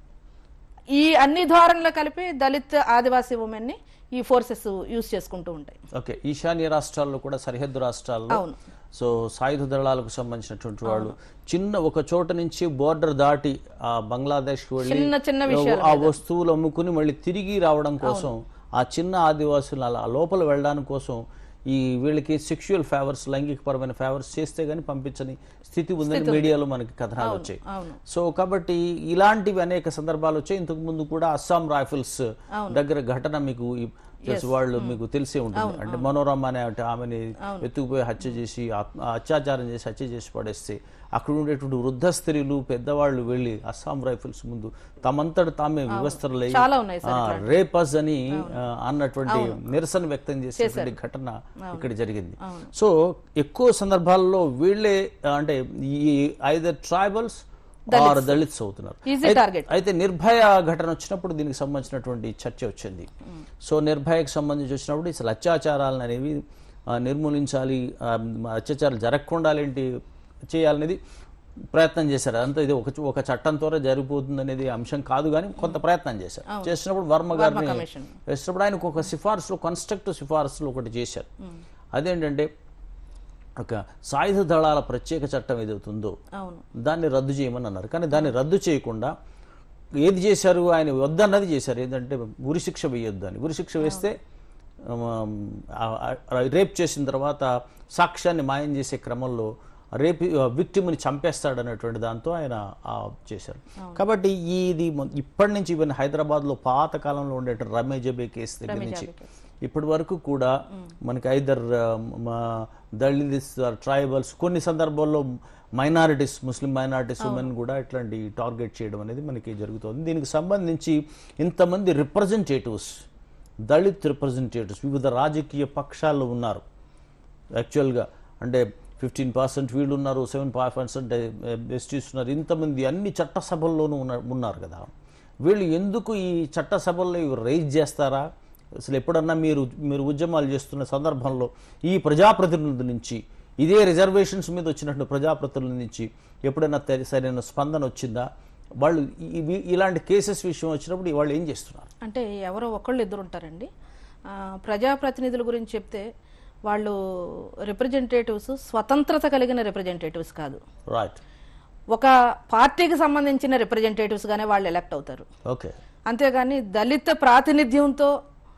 [SPEAKER 2] ఈ అన్ని ధోరణులు కలిపి దళిత్ ఆదివాసీ ఉమెన్ని ఈ ఫోర్సెస్ యూజ్ చేసుకుంటూ ఉంటాయి
[SPEAKER 1] ఓకే ఈశాన్య రాష్ట్రాల్లో కూడా సరిహద్దు రాష్ట్రాల్లో
[SPEAKER 2] అవును.
[SPEAKER 1] సో సాయుధ దళాలకు సంబంధించినటువంటి వాళ్ళు చిన్న ఒక చోట నుంచి బోర్డర్ దాటి ఆ బంగ్లాదేశ్ కి వెళ్ళి
[SPEAKER 2] చిన్న చిన్న విషయాల
[SPEAKER 1] ఆ వస్తువులు అమ్ముకుని మళ్ళీ తిరిగి రావడం కోసం ఆ చిన్న ఆదివాసులు అలా లోపల వెళ్ళడానికి కోసం ఈ వీళ్ళకి సెక్షువల్ ఫేవర్స్ లైంగికపరమైన ఫేవర్స్ చేస్తే గానీ పంపించని స్థితి ఉందని మీడియాలో మనకి కథనాలు వచ్చాయి
[SPEAKER 2] అవును
[SPEAKER 1] సో కాబట్టి ఇలాంటివి అనేక సందర్భాలు వచ్చాయి ఇంతకు ముందు కూడా అస్సాం రైఫిల్స్ దగ్గర ఘటన మీకు ఈ- తెలుసు వాళ్ళు మీకు తెలిసే ఉంటుంది అంటే మనోరమ అనే అంటే ఆమెని ఎత్తుకుపోయి హత్య చేసి ఆత్మ- అత్యాచారం చేసి హత్య చేసి పడేస్తే అక్కడ ఉండేటువంటి వృద్ధ స్త్రీలు పెద్దవాళ్ళు వెళ్ళి అస్సాం రైఫిల్స్ ముందు తమంతట తామే వ్యవస్థలై
[SPEAKER 2] చాలా ఉన్నాయి సార్
[SPEAKER 1] రేపస్ అని ఆ, అన్నటువంటి నిరసన వ్యక్తం చేసేటువంటి ఘటన ఇక్కడ జరిగింది సో ఎక్కువ సందర్భాల్లో వీళ్ళే ఆ, అంటే ఈ ఐదర్ ట్రైబల్స్ ఆర్ దళిత్స్ అవుతున్నారు
[SPEAKER 2] ఈజీ టార్గెట్
[SPEAKER 1] అయితే నిర్భయ ఘటన వచ్చినప్పుడు దీనికి సంబంధించినటువంటి చర్చ వచ్చింది సో నిర్భయకు సంబంధించి వచ్చినప్పుడు అసలు అత్యాచారాలను అనేవి ఆ, నిర్మూలించాలి ఆ, అత్యాచారాలు జరగకుండా ఏంటి చేయాలనేది ప్రయత్నం చేశారు అదంతా ఇది ఒక ఒక చట్టంతోనే జరిగిపోతుంది అనేది అంశం కాదు కానీ కొంత ప్రయత్నం చేశారు చేసినప్పుడు వర్మ గారిని
[SPEAKER 2] కమిషన్.
[SPEAKER 1] వేసినప్పుడు ఆయనకు ఒక సిఫార్సులో కన్స్ట్రక్టివ్ సిఫార్సులు ఒకటి చేశారు అదేంటంటే ఒక సాయుధ దళాల ప్రత్యేక చట్టం ఏదవుతుందో
[SPEAKER 2] అవును
[SPEAKER 1] దాన్ని రద్దు చేయమని అన్నారు కానీ దాన్ని రద్దు చేయకుండా ఏది చేశారు ఆయన వద్దన్నది చేశారు ఏంటంటే ఉరిశిక్ష వేయొద్దు అని ఉరిశిక్ష వేస్తే రేప్ చేసిన తర్వాత సాక్ష్యాన్ని మాయం చేసే క్రమంలో రేపు విక్టిమ్ని చంపేస్తాడనేటువంటి దాంతో ఆయన ఆ, చేశారు కాబట్టి ఇది మొ- ఇప్పటి నుంచి ఈవెన్ హైదరాబాద్లో పాత కాలంలో ఉండేటువంటి రమే జబే కేసు దగ్గర నుంచి ఇప్పటి వరకు కూడా మనకి ఐదర్ దళిత్స్ ట్రైబల్స్ కొన్ని సందర్భాల్లో మైనారిటీస్ ముస్లిం మైనారిటీస్ ఉమెన్ కూడా ఇట్లాంటి టార్గెట్ చేయడం అనేది మనకి జరుగుతుంది దీనికి సంబంధించి ఇంతమంది రిప్రజెంటేటివ్స్ దళిత్ రిప్రజెంటేటివ్స్ వివిధ రాజకీయ పక్షాల్లో ఉన్నారు యాక్చువల్గా అంటే ఫిఫ్టీన్ పర్సెంట్ వీళ్ళు ఉన్నారు సెవెన్ పర్సెంట్ ఎస్టీస్ ఉన్నారు ఇంతమంది అన్ని చట్టసభల్లోనూ ఉన్న ఉన్నారు కదా వీళ్ళు ఎందుకు ఈ చట్టసభల్లో ఇవి రైజ్ చేస్తారా అసలు ఎప్పుడన్నా మీరు మీరు ఉద్యమాలు చేస్తున్న సందర్భంలో ఈ ప్రజాప్రతినిధుల నుంచి ఇదే రిజర్వేషన్స్ మీద వచ్చినటువంటి ప్రజాప్రతినిధుల నుంచి ఎప్పుడైనా తె- సరైన స్పందన వచ్చిందా వాళ్ళు ఇవి ఇలాంటి కేసెస్ విషయం వచ్చినప్పుడు వాళ్ళు ఏం చేస్తున్నారు
[SPEAKER 2] అంటే ఎవరో ఒకళ్ళు ఇద్దరు ఉంటారండి ఆ, ప్రజాప్రతినిధుల గురించి చెప్తే వాళ్ళు రిప్రజెంటేటివ్స్ స్వతంత్రత కలిగిన రిప్రజెంటేటివ్స్ కాదు
[SPEAKER 1] రైట్
[SPEAKER 2] ఒక పార్టీకి సంబంధించిన రిప్రజెంటేటివ్స్ గానే వాళ్ళు ఎలక్ట్ అవుతారు
[SPEAKER 1] ఓకే
[SPEAKER 2] అంతేగాని దళిత ప్రాతినిధ్యంతో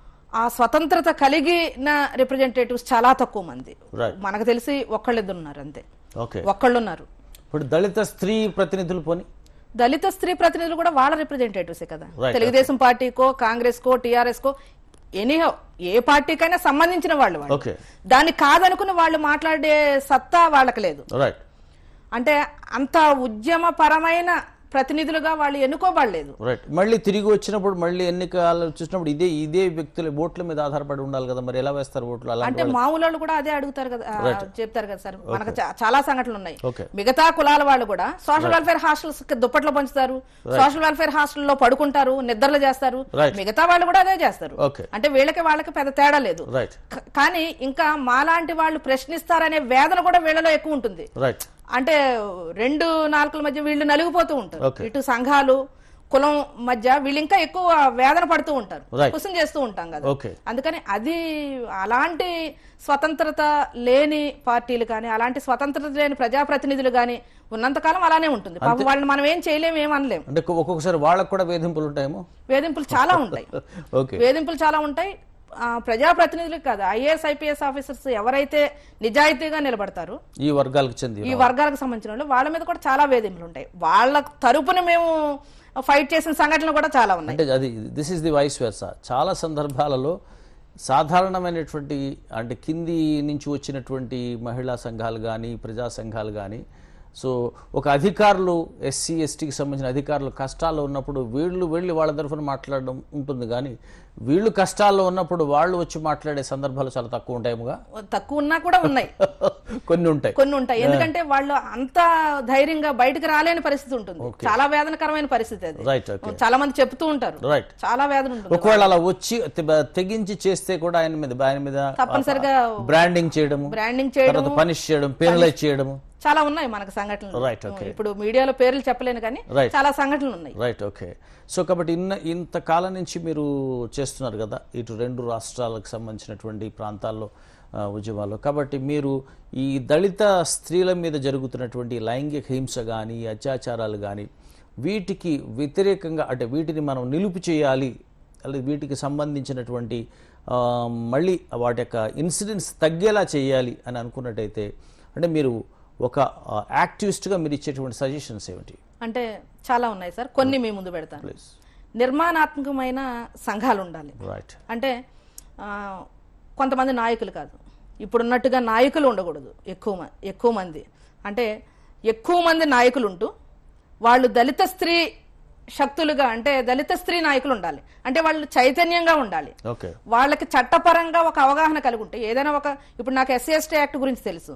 [SPEAKER 2] ఆ స్వతంత్రత కలిగిన రిప్రజెంటేటివ్స్ చాలా తక్కువ మంది
[SPEAKER 1] Right.
[SPEAKER 2] మనకు తెలిసి ఒక్కళ్ళిద్దరు ఉన్నారు అంతే
[SPEAKER 1] ఓకే
[SPEAKER 2] ఒక్కళ్ళు ఉన్నారు
[SPEAKER 1] ఇప్పుడు దళిత స్త్రీ ప్రతినిధులు పోని
[SPEAKER 2] దళిత స్త్రీ ప్రతినిధులు కూడా వాళ్ళ రిప్రజెంటేటివ్సే కదా
[SPEAKER 1] Right,
[SPEAKER 2] తెలుగుదేశం పార్టీకో కాంగ్రెస్ కో టిఆర్ఎస్ కో ఎనీహో ఏ పార్టీకైనా సంబంధించిన వాళ్ళు వాళ్ళు
[SPEAKER 1] ఓకే
[SPEAKER 2] దాన్ని కాదనుకుని వాళ్ళు మాట్లాడే సత్తా వాళ్ళకి లేదు
[SPEAKER 1] రైట్
[SPEAKER 2] అంటే అంత ఉద్యమపరమైన ప్రతినిధులుగా వాళ్ళు ఎన్నుకోబడలేదు
[SPEAKER 1] రైట్ మళ్ళీ తిరిగి వచ్చినప్పుడు మళ్ళీ ఎన్నికలు చూసినప్పుడు ఇదే ఇదే వ్యక్తుల ఓట్ల మీద ఆధారపడి ఉండాలి కదా మరి ఎలా వేస్తారు ఓట్లు అలాంటి
[SPEAKER 2] అంటే మామూలు వాళ్ళు కూడా అదే అడుగుతారు కదా ఆ, చెప్తారు కదా సార్ మనకు చా- చాలా సంఘటనలు ఉన్నాయి
[SPEAKER 1] ఓకే
[SPEAKER 2] మిగతా కులాల వాళ్ళు కూడా సోషల్ వెల్ఫేర్ హాస్టల్స్ దుప్పట్లు పంచుతారు సోషల్ వెల్ఫేర్ హాస్టల్లో పడుకుంటారు నిద్రలు చేస్తారు
[SPEAKER 1] Right.
[SPEAKER 2] మిగతా వాళ్ళు కూడా అదే చేస్తారు
[SPEAKER 1] ఓకే
[SPEAKER 2] అంటే వీళ్ళకి వాళ్ళకి పెద్ద తేడా లేదు
[SPEAKER 1] రైట్
[SPEAKER 2] క- కానీ ఇంకా మాలాంటి వాళ్ళు ప్రశ్నిస్తారనే వేదన కూడా వీళ్ళలో ఎక్కువ ఉంటుంది
[SPEAKER 1] రైట్
[SPEAKER 2] అంటే రెండు నాలుకల మధ్య వీళ్ళు నలిగిపోతూ ఉంటారు
[SPEAKER 1] Okay.
[SPEAKER 2] ఇటు సంఘాలు కులం మధ్య వీళ్ళు ఇంకా ఎక్కువ వేదన పడుతూ ఉంటారు
[SPEAKER 1] Right.
[SPEAKER 2] క్వశ్చన్ చేస్తూ ఉంటాం కదా
[SPEAKER 1] ఓకే
[SPEAKER 2] అందుకని అది అలాంటి స్వతంత్రత లేని పార్టీలు కానీ అలాంటి స్వతంత్రత లేని ప్రజాప్రతినిధులు కానీ ఉన్నంతకాలం అలానే ఉంటుంది పాపం వాళ్ళని మనం ఏం చేయలేము ఏం అనలేం
[SPEAKER 1] అంటే ఒక్కొక్కసారి వాళ్ళకు కూడా వేధింపులు ఉంటాయేమో
[SPEAKER 2] వేధింపులు చాలా ఉంటాయి
[SPEAKER 1] ఓకే
[SPEAKER 2] వేధింపులు చాలా ఉంటాయి ఆ, ప్రజాప్రతినిధులకు కాదు ఐఏఎస్ ఐపీఎస్ ఆఫీసర్స్ ఎవరైతే నిజాయితీగా నిలబడతారు
[SPEAKER 1] ఈ వర్గాలకు చెంది
[SPEAKER 2] ఈ వర్గాలకు సంబంధించిన వాళ్ళు వాళ్ళ మీద కూడా చాలా వేధింపులు ఉంటాయి వాళ్ళ తరపున మేము ఫైట్ చేసిన సంఘటనలు కూడా చాలా ఉన్నాయి
[SPEAKER 1] అంటే అది this is the vice versa చాలా సందర్భాలలో సాధారణమైనటువంటి అంటే కింది నుంచి వచ్చినటువంటి మహిళా సంఘాలు కానీ ప్రజా సంఘాలు కానీ సో ఒక అధికారులు ఎస్సీ ఎస్టీకి సంబంధించిన అధికారులు కష్టాల్లో ఉన్నప్పుడు వీళ్ళు వెళ్ళి వాళ్ళ తరఫున మాట్లాడడం ఉంటుంది కానీ వీళ్ళు కష్టాల్లో ఉన్నప్పుడు వాళ్ళు వచ్చి మాట్లాడే సందర్భాలు చాలా తక్కువ ఉంటాయేమోగా
[SPEAKER 2] తక్కువ ఉన్నా కూడా ఉన్నాయి
[SPEAKER 1] కొన్ని ఉంటాయి
[SPEAKER 2] కొన్ని ఉంటాయి ఎందుకంటే వాళ్ళు అంత ధైర్యంగా బయటకు రాలేని పరిస్థితి ఉంటుంది చాలా వేదనకరమైన పరిస్థితి అది
[SPEAKER 1] రైట్ ఓకే
[SPEAKER 2] చాలా మంది చెప్తూ ఉంటారు
[SPEAKER 1] రైట్
[SPEAKER 2] చాలా వేదన ఉంటుంది
[SPEAKER 1] ఒకవేళ అలా వచ్చి తె- తెగించి చేస్తే కూడా ఆయన మీద ఆయన మీద
[SPEAKER 2] తప్పనిసరిగా
[SPEAKER 1] బ్రాండింగ్ చేయడము
[SPEAKER 2] బ్రాండింగ్ చేయడం
[SPEAKER 1] తర్వాత పనిష్ చేయడం పెనలైజ్ చేయడము
[SPEAKER 2] చాలా ఉన్నాయి మనకు సంఘటనలు
[SPEAKER 1] రైట్ ఓకే
[SPEAKER 2] ఇప్పుడు మీడియాలో పేర్లు చెప్పలేను కానీ
[SPEAKER 1] Right.
[SPEAKER 2] చాలా సంఘటనలు ఉన్నాయి
[SPEAKER 1] రైట్ ఓకే సో కాబట్టి ఇన్న ఇంతకాలం నుంచి మీరు చేస్తున్నారు కదా ఇటు రెండు రాష్ట్రాలకు సంబంధించినటువంటి ప్రాంతాల్లో ఆ, ఉద్యమాలు కాబట్టి మీరు ఈ దళిత స్త్రీల మీద జరుగుతున్నటువంటి లైంగిక హింస కానీ అత్యాచారాలు కానీ వీటికి వ్యతిరేకంగా అంటే వీటిని మనం నిలుపు చేయాలి అలాగే వీటికి సంబంధించినటువంటి ఆ, మళ్ళీ వాటి యొక్క ఇన్సిడెంట్స్ తగ్గేలా చేయాలి అని అనుకున్నట్టయితే అంటే మీరు ఒక యాక్టివిస్ట్గా మీరు ఇచ్చేటువంటి సజెషన్స్ ఏమిటి
[SPEAKER 2] అంటే చాలా ఉన్నాయి సార్ కొన్ని మీ ముందు పెడతాను
[SPEAKER 1] ప్లీజ్
[SPEAKER 2] నిర్మాణాత్మకమైన సంఘాలు ఉండాలి
[SPEAKER 1] రైట్
[SPEAKER 2] అంటే ఆ, కొంతమంది నాయకులు కాదు ఇప్పుడున్నట్టుగా నాయకులు ఉండకూడదు ఎక్కువ మ- ఎక్కువ మంది అంటే ఎక్కువ మంది నాయకులు ఉంటూ వాళ్ళు దళిత స్త్రీ శక్తులుగా అంటే దళిత స్త్రీ నాయకులు ఉండాలి అంటే వాళ్ళు చైతన్యంగా ఉండాలి
[SPEAKER 1] ఓకే
[SPEAKER 2] వాళ్ళకి చట్టపరంగా ఒక అవగాహన కలిగి ఉంటే ఏదైనా ఒక ఇప్పుడు నాకు ఎస్సీ ఎస్టీ యాక్ట్ గురించి తెలుసు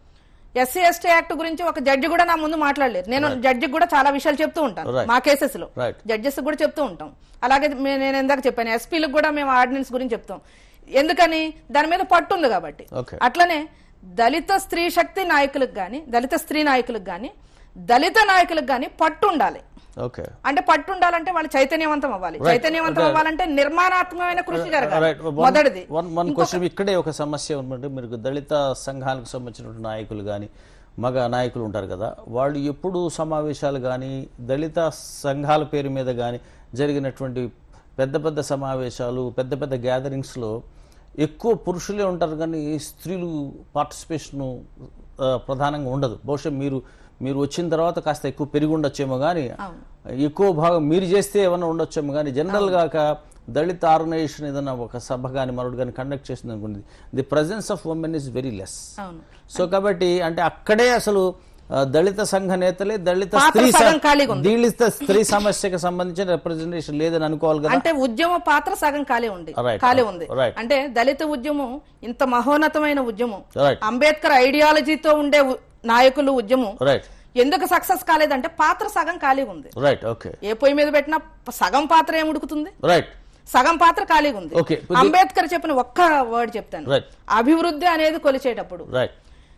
[SPEAKER 2] ఎస్సీ ఎస్టీ యాక్ట్ గురించి ఒక జడ్జి కూడా నా ముందు మాట్లాడలేరు నేను జడ్జికి కూడా చాలా విషయాలు చెప్తూ ఉంటాను
[SPEAKER 1] Right.
[SPEAKER 2] మా కేసెస్ లో
[SPEAKER 1] Right.
[SPEAKER 2] జడ్జెస్ కూడా చెప్తూ ఉంటాం అలాగే మే- నేను ఇందాక చెప్పాను ఎస్పీలకు కూడా మేము ఆర్డినెన్స్ గురించి చెప్తాం ఎందుకని దాని మీద పట్టు ఉంది కాబట్టి
[SPEAKER 1] ఓకే
[SPEAKER 2] అట్లనే దళిత స్త్రీ శక్తి నాయకులకు కానీ దళిత స్త్రీ నాయకులకు కానీ దళిత నాయకులకు కానీ పట్టు ఉండాలి
[SPEAKER 1] ఓకే
[SPEAKER 2] అంటే పట్టు ఉండాలంటే వాళ్ళు చైతన్యవంతం అవ్వాలి చైతన్యవంతం అవ్వాలంటే నిర్మాణాత్మకమైన కృషి జరగాలి
[SPEAKER 1] రైట్
[SPEAKER 2] మొదటిది
[SPEAKER 1] వన్ వన్ క్వశ్చన్ ఇక్కడే ఒక సమస్య ఉందంటే మీరు దళిత సంఘాలకు సంబంధించినటువంటి నాయకులు కానీ మగ నాయకులు ఉంటారు కదా వాళ్ళు ఎప్పుడు సమావేశాలు కానీ దళిత సంఘాల పేరు మీద కానీ జరిగినటువంటి పెద్ద పెద్ద సమావేశాలు పెద్ద పెద్ద గ్యాదరింగ్స్లో ఎక్కువ పురుషులే ఉంటారు కానీ స్త్రీలు పార్టిసిపేషను ప్రధానంగా ఉండదు బహుశా మీరు మీరు వచ్చిన తర్వాత కాస్త ఎక్కువ పెరిగి ఉండొచ్చేమో కానీ ఎక్కువ భాగం మీరు చేస్తే ఏమన్నా ఉండొచ్చేమో కానీ జనరల్గా ఒక దళిత ఆర్గనైజేషన్ ఏదైనా ఒక సభ కానీ మరొకటి కానీ కండక్ట్ చేసింది అనుకోండి the presence of women is very less
[SPEAKER 2] అవును
[SPEAKER 1] సో కాబట్టి అంటే అక్కడే అసలు ఆ, దళిత సంఘ నేతలే దళిత
[SPEAKER 2] పాత్ర
[SPEAKER 1] స్త్రీ స-
[SPEAKER 2] సగం ఖాళీగా ఉంది.
[SPEAKER 1] దళిత స్త్రీ సమస్యకు సంబంధించిన రిప్రజెంటేషన్ లేదని అనుకోవాలి కదా
[SPEAKER 2] అంటే ఉద్యమ పాత్ర సగం ఖాళీ ఉంది
[SPEAKER 1] Right.
[SPEAKER 2] ఖాళీ ఉంది
[SPEAKER 1] Right.
[SPEAKER 2] అంటే దళిత ఉద్యమం ఇంత మహోన్నతమైన ఉద్యమం
[SPEAKER 1] రైట్
[SPEAKER 2] అంబేద్కర్ ఐడియాలజీతో ఉండే ఉ- నాయకులు ఉద్యమం
[SPEAKER 1] రైట్
[SPEAKER 2] ఎందుకు సక్సెస్ కాలేదంటే పాత్ర సగం ఖాళీగా ఉంది
[SPEAKER 1] రైట్ ఓకే
[SPEAKER 2] ఏ పొయ్యి మీద పెట్టినా సగం పాత్ర ఏం ఉడుకుతుంది
[SPEAKER 1] రైట్
[SPEAKER 2] సగం పాత్ర ఖాళీగా ఉంది
[SPEAKER 1] Okay.
[SPEAKER 2] అంబేద్కర్ చెప్పిన ఒక్క వర్డ్ చెప్తాను
[SPEAKER 1] Right.
[SPEAKER 2] అభివృద్ధి అనేది కొలిచేటప్పుడు
[SPEAKER 1] రైట్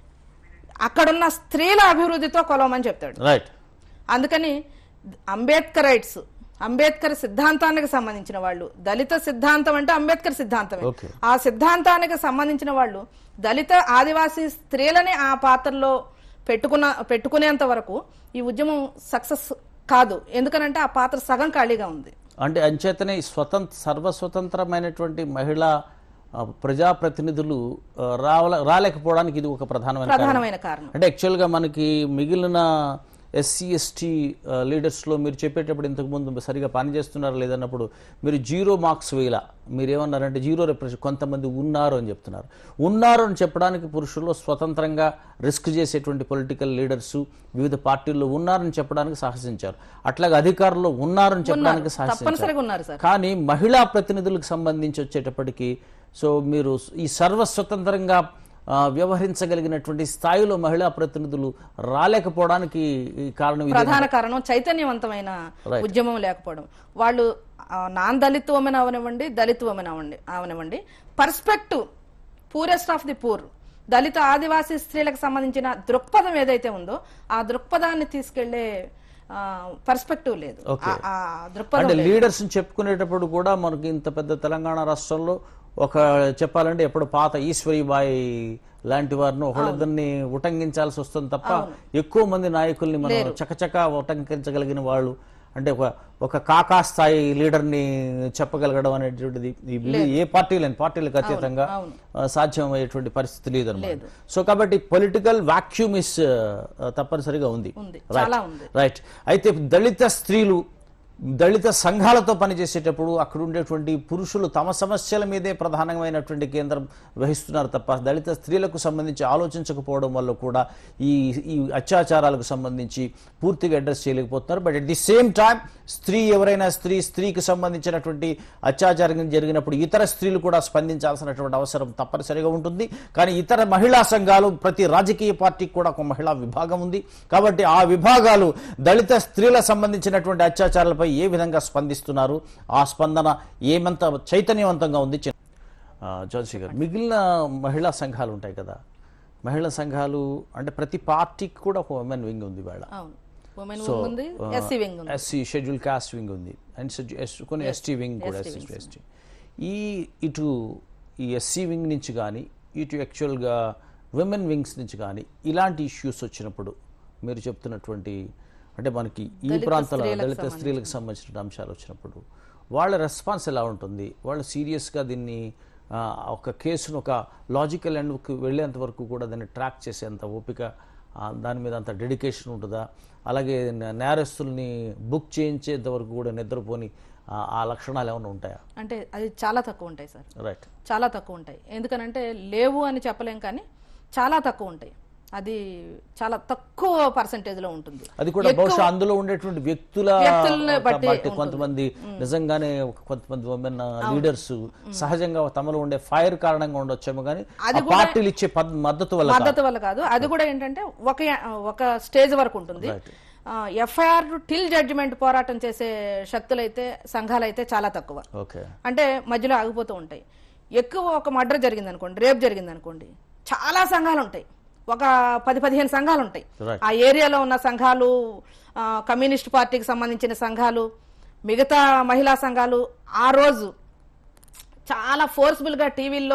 [SPEAKER 2] అక్కడున్న స్త్రీల అభివృద్ధితో కొలవమని చెప్తాడు
[SPEAKER 1] రైట్
[SPEAKER 2] అందుకని అంబేద్కర్ రైట్స్ అంబేద్కర్ సిద్ధాంతానికి సంబంధించిన వాళ్ళు దళిత సిద్ధాంతం అంటే అంబేద్కర్ సిద్ధాంతమే
[SPEAKER 1] Okay.
[SPEAKER 2] ఆ సిద్ధాంతానికి సంబంధించిన వాళ్ళు దళిత ఆదివాసీ స్త్రీలని ఆ పాత్రలో పెట్టుకున్న పెట్టుకునేంత వరకు ఈ ఉద్యమం సక్సెస్ కాదు ఎందుకనంటే ఆ పాత్ర సగం ఖాళీగా ఉంది
[SPEAKER 1] అంటే అంచేతనే ఈ స్వతంత్ర సర్వస్వతంత్రమైనటువంటి మహిళా ఆ, ప్రజాప్రతినిధులు ఆ, రావల రాలేకపోవడానికి ఇది ఒక ప్రధానమైన కారణం.
[SPEAKER 2] ప్రధానమైన కారణం
[SPEAKER 1] అంటే యాక్చువల్గా మనకి మిగిలిన ఎస్సీ ఎస్టీ లీడర్స్లో మీరు చెప్పేటప్పుడు ఇంతకుముందు సరిగా పనిచేస్తున్నారు లేదన్నప్పుడు మీరు జీరో మార్క్స్ వేయాల మీరు ఏమన్నారంటే జీరో రిప్రజెంట్ కొంతమంది ఉన్నారు అని చెప్తున్నారు ఉన్నారు అని చెప్పడానికి పురుషుల్లో స్వతంత్రంగా రిస్క్ చేసేటువంటి పొలిటికల్ లీడర్స్ వివిధ పార్టీల్లో ఉన్నారని చెప్పడానికి సాహసించారు అట్లాగే అధికారులు ఉన్నారని చెప్పడానికి సాహసించారు
[SPEAKER 2] తప్పనిసరిగా ఉన్నారు సార్
[SPEAKER 1] కానీ మహిళా ప్రతినిధులకు సంబంధించి వచ్చేటప్పటికి సో మీరు ఈ సర్వస్వతంత్రంగా ఆ, వ్యవహరించగలిగినటువంటి స్థాయిలో మహిళా ప్రతినిధులు రాలేకపోవడానికి ఈ కారణం ఇదే
[SPEAKER 2] ప్రధాన కారణం చైతన్యవంతమైన ఉద్యమం లేకపోవడం వాళ్ళు ఆ, నాన్ దళిత్ ఉమెన్ అవనివ్వండి దళిత్ ఉమెన్ అవ్వండి అవనివ్వండి perspective poorest of the poor Dalit Adivasi స్త్రీలకు సంబంధించిన దృక్పథం ఏదైతే ఉందో ఆ దృక్పథాన్ని తీసుకెళ్లే పర్స్పెక్టివ్ లేదు ఆ- ఆ దృక్పథం
[SPEAKER 1] అంటే లీడర్స్ చెప్పుకునేటప్పుడు కూడా మనకి ఇంత పెద్ద తెలంగాణ రాష్ట్రంలో ఒక చెప్పాలంటే ఎప్పుడు పాత ఈశ్వరీబాయి లాంటి వారిని ఒకళ్ళిద్దరిని ఉటంకించాల్సి వస్తుంది తప్ప ఎక్కువ మంది నాయకుల్ని మనం చకచక ఉటంకించగలిగిన వాళ్ళు అంటే ఒక ఒక కాకా స్థాయి లీడర్ని చెప్పగలగడం అనేటువంటిది ఈ వివి- ఏ పార్టీ లేని పార్టీలకు అతీతంగా
[SPEAKER 2] అవును.
[SPEAKER 1] ఆ, సాధ్యమయ్యేటువంటి పరిస్థితి లేదన్నమాట సో కాబట్టి పొలిటికల్ వాక్యూమ్ ఇస్ తప్పనిసరిగా ఉంది
[SPEAKER 2] ఉంది చాలా ఉంది
[SPEAKER 1] రైట్ అయితే దళిత స్త్రీలు దళిత సంఘాలతో పనిచేసేటప్పుడు అక్కడ ఉండేటువంటి పురుషులు తమ సమస్యల మీదే ప్రధానమైనటువంటి కేంద్రం వహిస్తున్నారు తప్ప దళిత స్త్రీలకు సంబంధించి ఆలోచించకపోవడం వల్ల కూడా ఈ ఈ అత్యాచారాలకు సంబంధించి పూర్తిగా అడ్రస్ చేయలేకపోతున్నారు but at the same time స్త్రీ ఎవరైనా స్త్రీ స్త్రీకి సంబంధించినటువంటి అత్యాచారం జరిగినప్పుడు ఇతర స్త్రీలు కూడా స్పందించాల్సినటువంటి అవసరం తప్పనిసరిగా ఉంటుంది కానీ ఇతర మహిళా సంఘాలు ప్రతి రాజకీయ పార్టీకి కూడా ఒక మహిళా విభాగం ఉంది కాబట్టి ఆ విభాగాలు దళిత స్త్రీల సంబంధించినటువంటి అత్యాచారాలపై ఏ విధంగా స్పందిస్తున్నారు ఆ స్పందన ఏమంత చైతన్యవంతంగా ఉంది చి- ఆ, జోన్సీ గారు మిగిలిన మహిళా సంఘాలు ఉంటాయి కదా మహిళా సంఘాలు అంటే ప్రతి పార్టీకి కూడా ఒక ఉమెన్ వింగ్ ఉంది వాళ్ళ
[SPEAKER 2] అవును ఉమెన్ వింగ్ ఉంది ఎస్సీ వింగ్ ఉంది
[SPEAKER 1] ఎస్సీ షెడ్యూల్ కాస్ట్ వింగ్ ఉంది అండ్ కొన్ని ఎస్టీ వింగ్ కూడా ఎస్సీ ఎస్టీ ఈ ఇటు ఈ ఎస్సీ వింగ్ నుంచి కానీ ఇటు యాక్చువల్గా విమెన్ వింగ్స్ నుంచి కానీ ఇలాంటి ఇష్యూస్ వచ్చినప్పుడు మీరు చెప్తున్నటువంటి అంటే మనకి ఈ ప్రాంతాల దళిత స్త్రీలకు సంబంధించిన అంశాలు వచ్చినప్పుడు వాళ్ళ రెస్పాన్స్ ఎలా ఉంటుంది వాళ్ళు సీరియస్గా దీన్ని ఆ, ఒక కేసును ఒక లాజికల్ ఎండ్కి వెళ్ళేంత వరకు కూడా దాన్ని ట్రాక్ చేసేంత ఓపిక ఆ, దాని మీద అంత డెడికేషన్ ఉంటుందా అలాగే న- నేరస్తుల్ని బుక్ చేయించేంత వరకు కూడా నిద్రపోని ఆ- ఆ లక్షణాలు ఏమైనా ఉంటాయా
[SPEAKER 2] అంటే అది చాలా తక్కువ ఉంటాయి సార్
[SPEAKER 1] రైట్
[SPEAKER 2] చాలా తక్కువ ఉంటాయి ఎందుకనంటే లేవు అని చెప్పలేం కానీ చాలా తక్కువ ఉంటాయి అది చాలా తక్కువ పర్సంటేజ్ లో ఉంటుంది
[SPEAKER 1] అది కూడా బహుశా అందులో ఉండేటువంటి వ్యక్తుల
[SPEAKER 2] వ్యక్తుల్ని బట్టి
[SPEAKER 1] బట్టి కొంతమంది నిజంగానే కొంతమంది ఉమెన్ లీడర్స్ సహజంగా తమలో ఉండే ఫైర్ కారణంగా ఉండొచ్చేమో కానీ ఆ పార్టీలు ఇచ్చే పద్- మద్దతు వల్ల కాదు.
[SPEAKER 2] మద్దతు వల్ల కాదు అది కూడా ఏంటంటే ఒక ఒక స్టేజ్ వరకు ఉంటుంది ఎఫ్ఐఆర్ టిల్ జడ్జిమెంట్ పోరాటం చేసే శక్తులైతే సంఘాలైతే చాలా తక్కువ
[SPEAKER 1] ఓకే
[SPEAKER 2] అంటే మధ్యలో ఆగిపోతూ ఉంటాయి ఎక్కువ ఒక మర్డర్ జరిగింది అనుకోండి రేప్ జరిగింది అనుకోండి చాలా సంఘాలు ఉంటాయి ఒక పది పదిహేను సంఘాలు ఉంటాయి
[SPEAKER 1] Right.
[SPEAKER 2] ఆ ఏరియాలో ఉన్న సంఘాలు ఆ, కమ్యూనిస్ట్ పార్టీకి సంబంధించిన సంఘాలు మిగతా మహిళా సంఘాలు ఆ రోజు చాలా ఫోర్స్ఫుల్ గా టీవీల్లో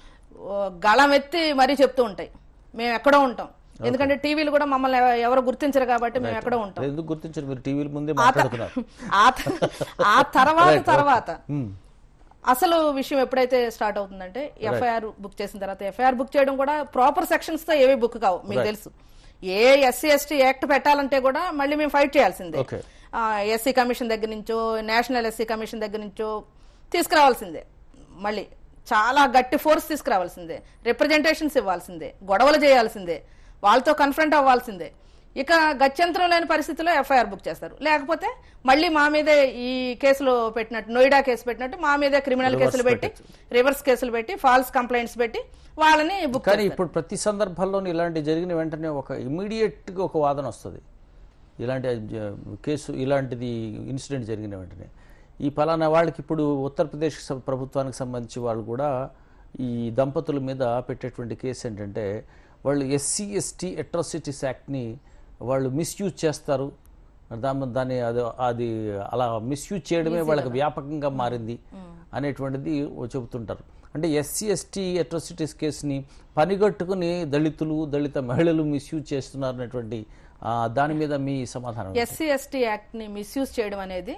[SPEAKER 2] గళం ఎత్తి మరీ చెప్తూ ఉంటాయి మేము ఎక్కడో ఉంటాం ఎందుకంటే టీవీలు కూడా మమ్మల్ని ఎవ- ఎవరు గుర్తించరు కాబట్టి మేము ఎక్కడో ఉంటాం
[SPEAKER 1] ఎందుకు గుర్తించారు మీరు టీవీల ముందే
[SPEAKER 2] ఆ త-
[SPEAKER 1] మాట్లాడుతున్నారు
[SPEAKER 2] ఆ త- ఆ తర్వాత తర్వాత అసలు విషయం ఎప్పుడైతే స్టార్ట్ అవుతుందంటే ఎఫ్ఐఆర్ బుక్ చేసిన తర్వాత ఎఫ్ఐఆర్ బుక్ చేయడం కూడా ప్రాపర్ సెక్షన్స్ తో ఏవి బుక్ కావు మీకు తెలుసు ఏ ఎస్సీ ఎస్టీ యాక్ట్ పెట్టాలంటే కూడా మళ్ళీ మేము ఫైట్ చేయాల్సిందే
[SPEAKER 1] Okay.
[SPEAKER 2] ఎస్సీ కమిషన్ దగ్గర నుంచో నేషనల్ ఎస్సీ కమిషన్ దగ్గర నుంచో తీసుకురావాల్సిందే మళ్ళీ చాలా గట్టి ఫోర్స్ తీసుకురావాల్సిందే రిప్రజెంటేషన్స్ ఇవ్వాల్సిందే గొడవలు చేయాల్సిందే వాళ్ళతో కన్ఫ్రంట్ అవ్వాల్సిందే ఇక గత్యంతరం లేని పరిస్థితిలో ఎఫ్ఐఆర్ బుక్ చేస్తారు లేకపోతే మళ్ళీ మా మీదే ఈ కేసులో పెట్టినట్టు నోయిడా కేసు పెట్టినట్టు మా మీదే క్రిమినల్ కేసులు పెట్టి రివర్స్ కేసులు పెట్టి ఫాల్స్ కంప్లైంట్స్ పెట్టి వాళ్ళని బుక్
[SPEAKER 1] కానీ ఇప్పుడు ప్రతి సందర్భంలోనూ ఇలాంటి జరిగిన వెంటనే ఒక ఇమీడియట్గా ఒక వాదన వస్తుంది ఇలాంటి జ- కేసు ఇలాంటిది ఇన్సిడెంట్ జరిగిన వెంటనే ఈ పలానా వాళ్ళకి ఇప్పుడు ఉత్తరప్రదేశ్ స- ప్రభుత్వానికి సంబంధించి వాళ్ళు కూడా ఈ దంపతుల మీద పెట్టేటువంటి కేసు ఏంటంటే వాళ్ళు ఎస్సీ ఎస్టీ అట్రాసిటీస్ యాక్ట్ని వాళ్ళు మిస్యూజ్ చేస్తారు దాని దాన్ని అది అది అలా మిస్యూజ్ చేయడమే వాళ్ళకి వ్యాపకంగా మారింది అనేటువంటిది చెబుతుంటారు అంటే ఎస్సీ ఎస్టీ అట్రాసిటీస్ కేసుని పనిగట్టుకుని దళితులు దళిత మహిళలు మిస్యూజ్ చేస్తున్నారనేటువంటి ఆ, దాని మీద మీ సమాధానం
[SPEAKER 2] ఎస్సీ ఎస్టీ యాక్ట్ ని మిస్యూజ్ చేయడం అనేది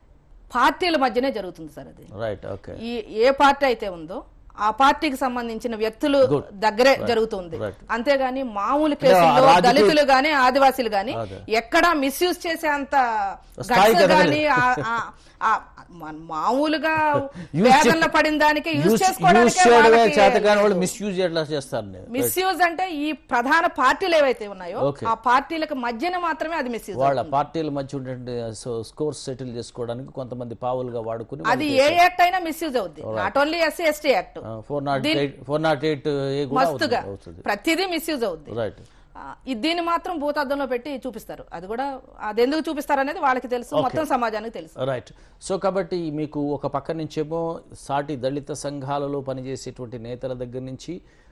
[SPEAKER 2] పార్టీల మధ్యనే జరుగుతుంది సార్ అది
[SPEAKER 1] రైట్ ఓకే
[SPEAKER 2] ఈ ఏ పార్టీ అయితే ఉందో ఆ పార్టీకి సంబంధించిన వ్యక్తులు దగ్గరే జరుగుతుంది
[SPEAKER 1] Right.
[SPEAKER 2] అంతేగాని మామూలు కేసుల్లో
[SPEAKER 1] రాజకీయ-
[SPEAKER 2] దళితులు గాని ఆదివాసీలు గాని
[SPEAKER 1] అదే.
[SPEAKER 2] ఎక్కడా మిస్యూజ్ చేసే అంత
[SPEAKER 1] స్థాయికి
[SPEAKER 2] guts
[SPEAKER 1] ఎదగలేదు.
[SPEAKER 2] గాని ఆ- ఆ- ఆ- మన మామూలుగా
[SPEAKER 1] Use
[SPEAKER 2] వేదనలో పడిన దానికి యూజ్
[SPEAKER 1] యూస్
[SPEAKER 2] చేసుకోవడానికి
[SPEAKER 1] చేయడమే చేతకాని వాళ్ళు మిస్యూజ్ ఎట్లా చేస్తారు నేను
[SPEAKER 2] మిస్యూజ్ అంటే ఈ ప్రధాన పార్టీలు ఏవైతే ఉన్నాయో
[SPEAKER 1] Okay.
[SPEAKER 2] ఆ పార్టీలకు మధ్యన మాత్రమే అది మిస్యూజ్
[SPEAKER 1] వాళ్ళ పార్టీల మధ్య ఉండే స్కోర్స్ సెటిల్ చేసుకోవడానికి కొంతమంది పావులుగా వాడుకుని
[SPEAKER 2] అది ఏ యాక్ట్ అయినా మిస్యూజ్ అవుద్ది not only SC ST act
[SPEAKER 1] four nine eight four nine eight A కూడా
[SPEAKER 2] మస్తుగా
[SPEAKER 1] అవుతుంది- అవుతుంది
[SPEAKER 2] ప్రతిదీ మిస్యూజ్ అవుద్ది
[SPEAKER 1] రైట్
[SPEAKER 2] ఆ, ఇది దీన్ని మాత్రం భూతార్థంలో పెట్టి చూపిస్తారు అది కూడా అది ఎందుకు చూపిస్తారు అనేది వాళ్ళకి తెలుసు మొత్తం సమాజానికి తెలుసు
[SPEAKER 1] రైట్ సో కాబట్టి మీకు ఒక పక్క నుంచేమో సాటి దళిత సంఘాలలో పనిచేసేటువంటి నేతల దగ్గర నుంచి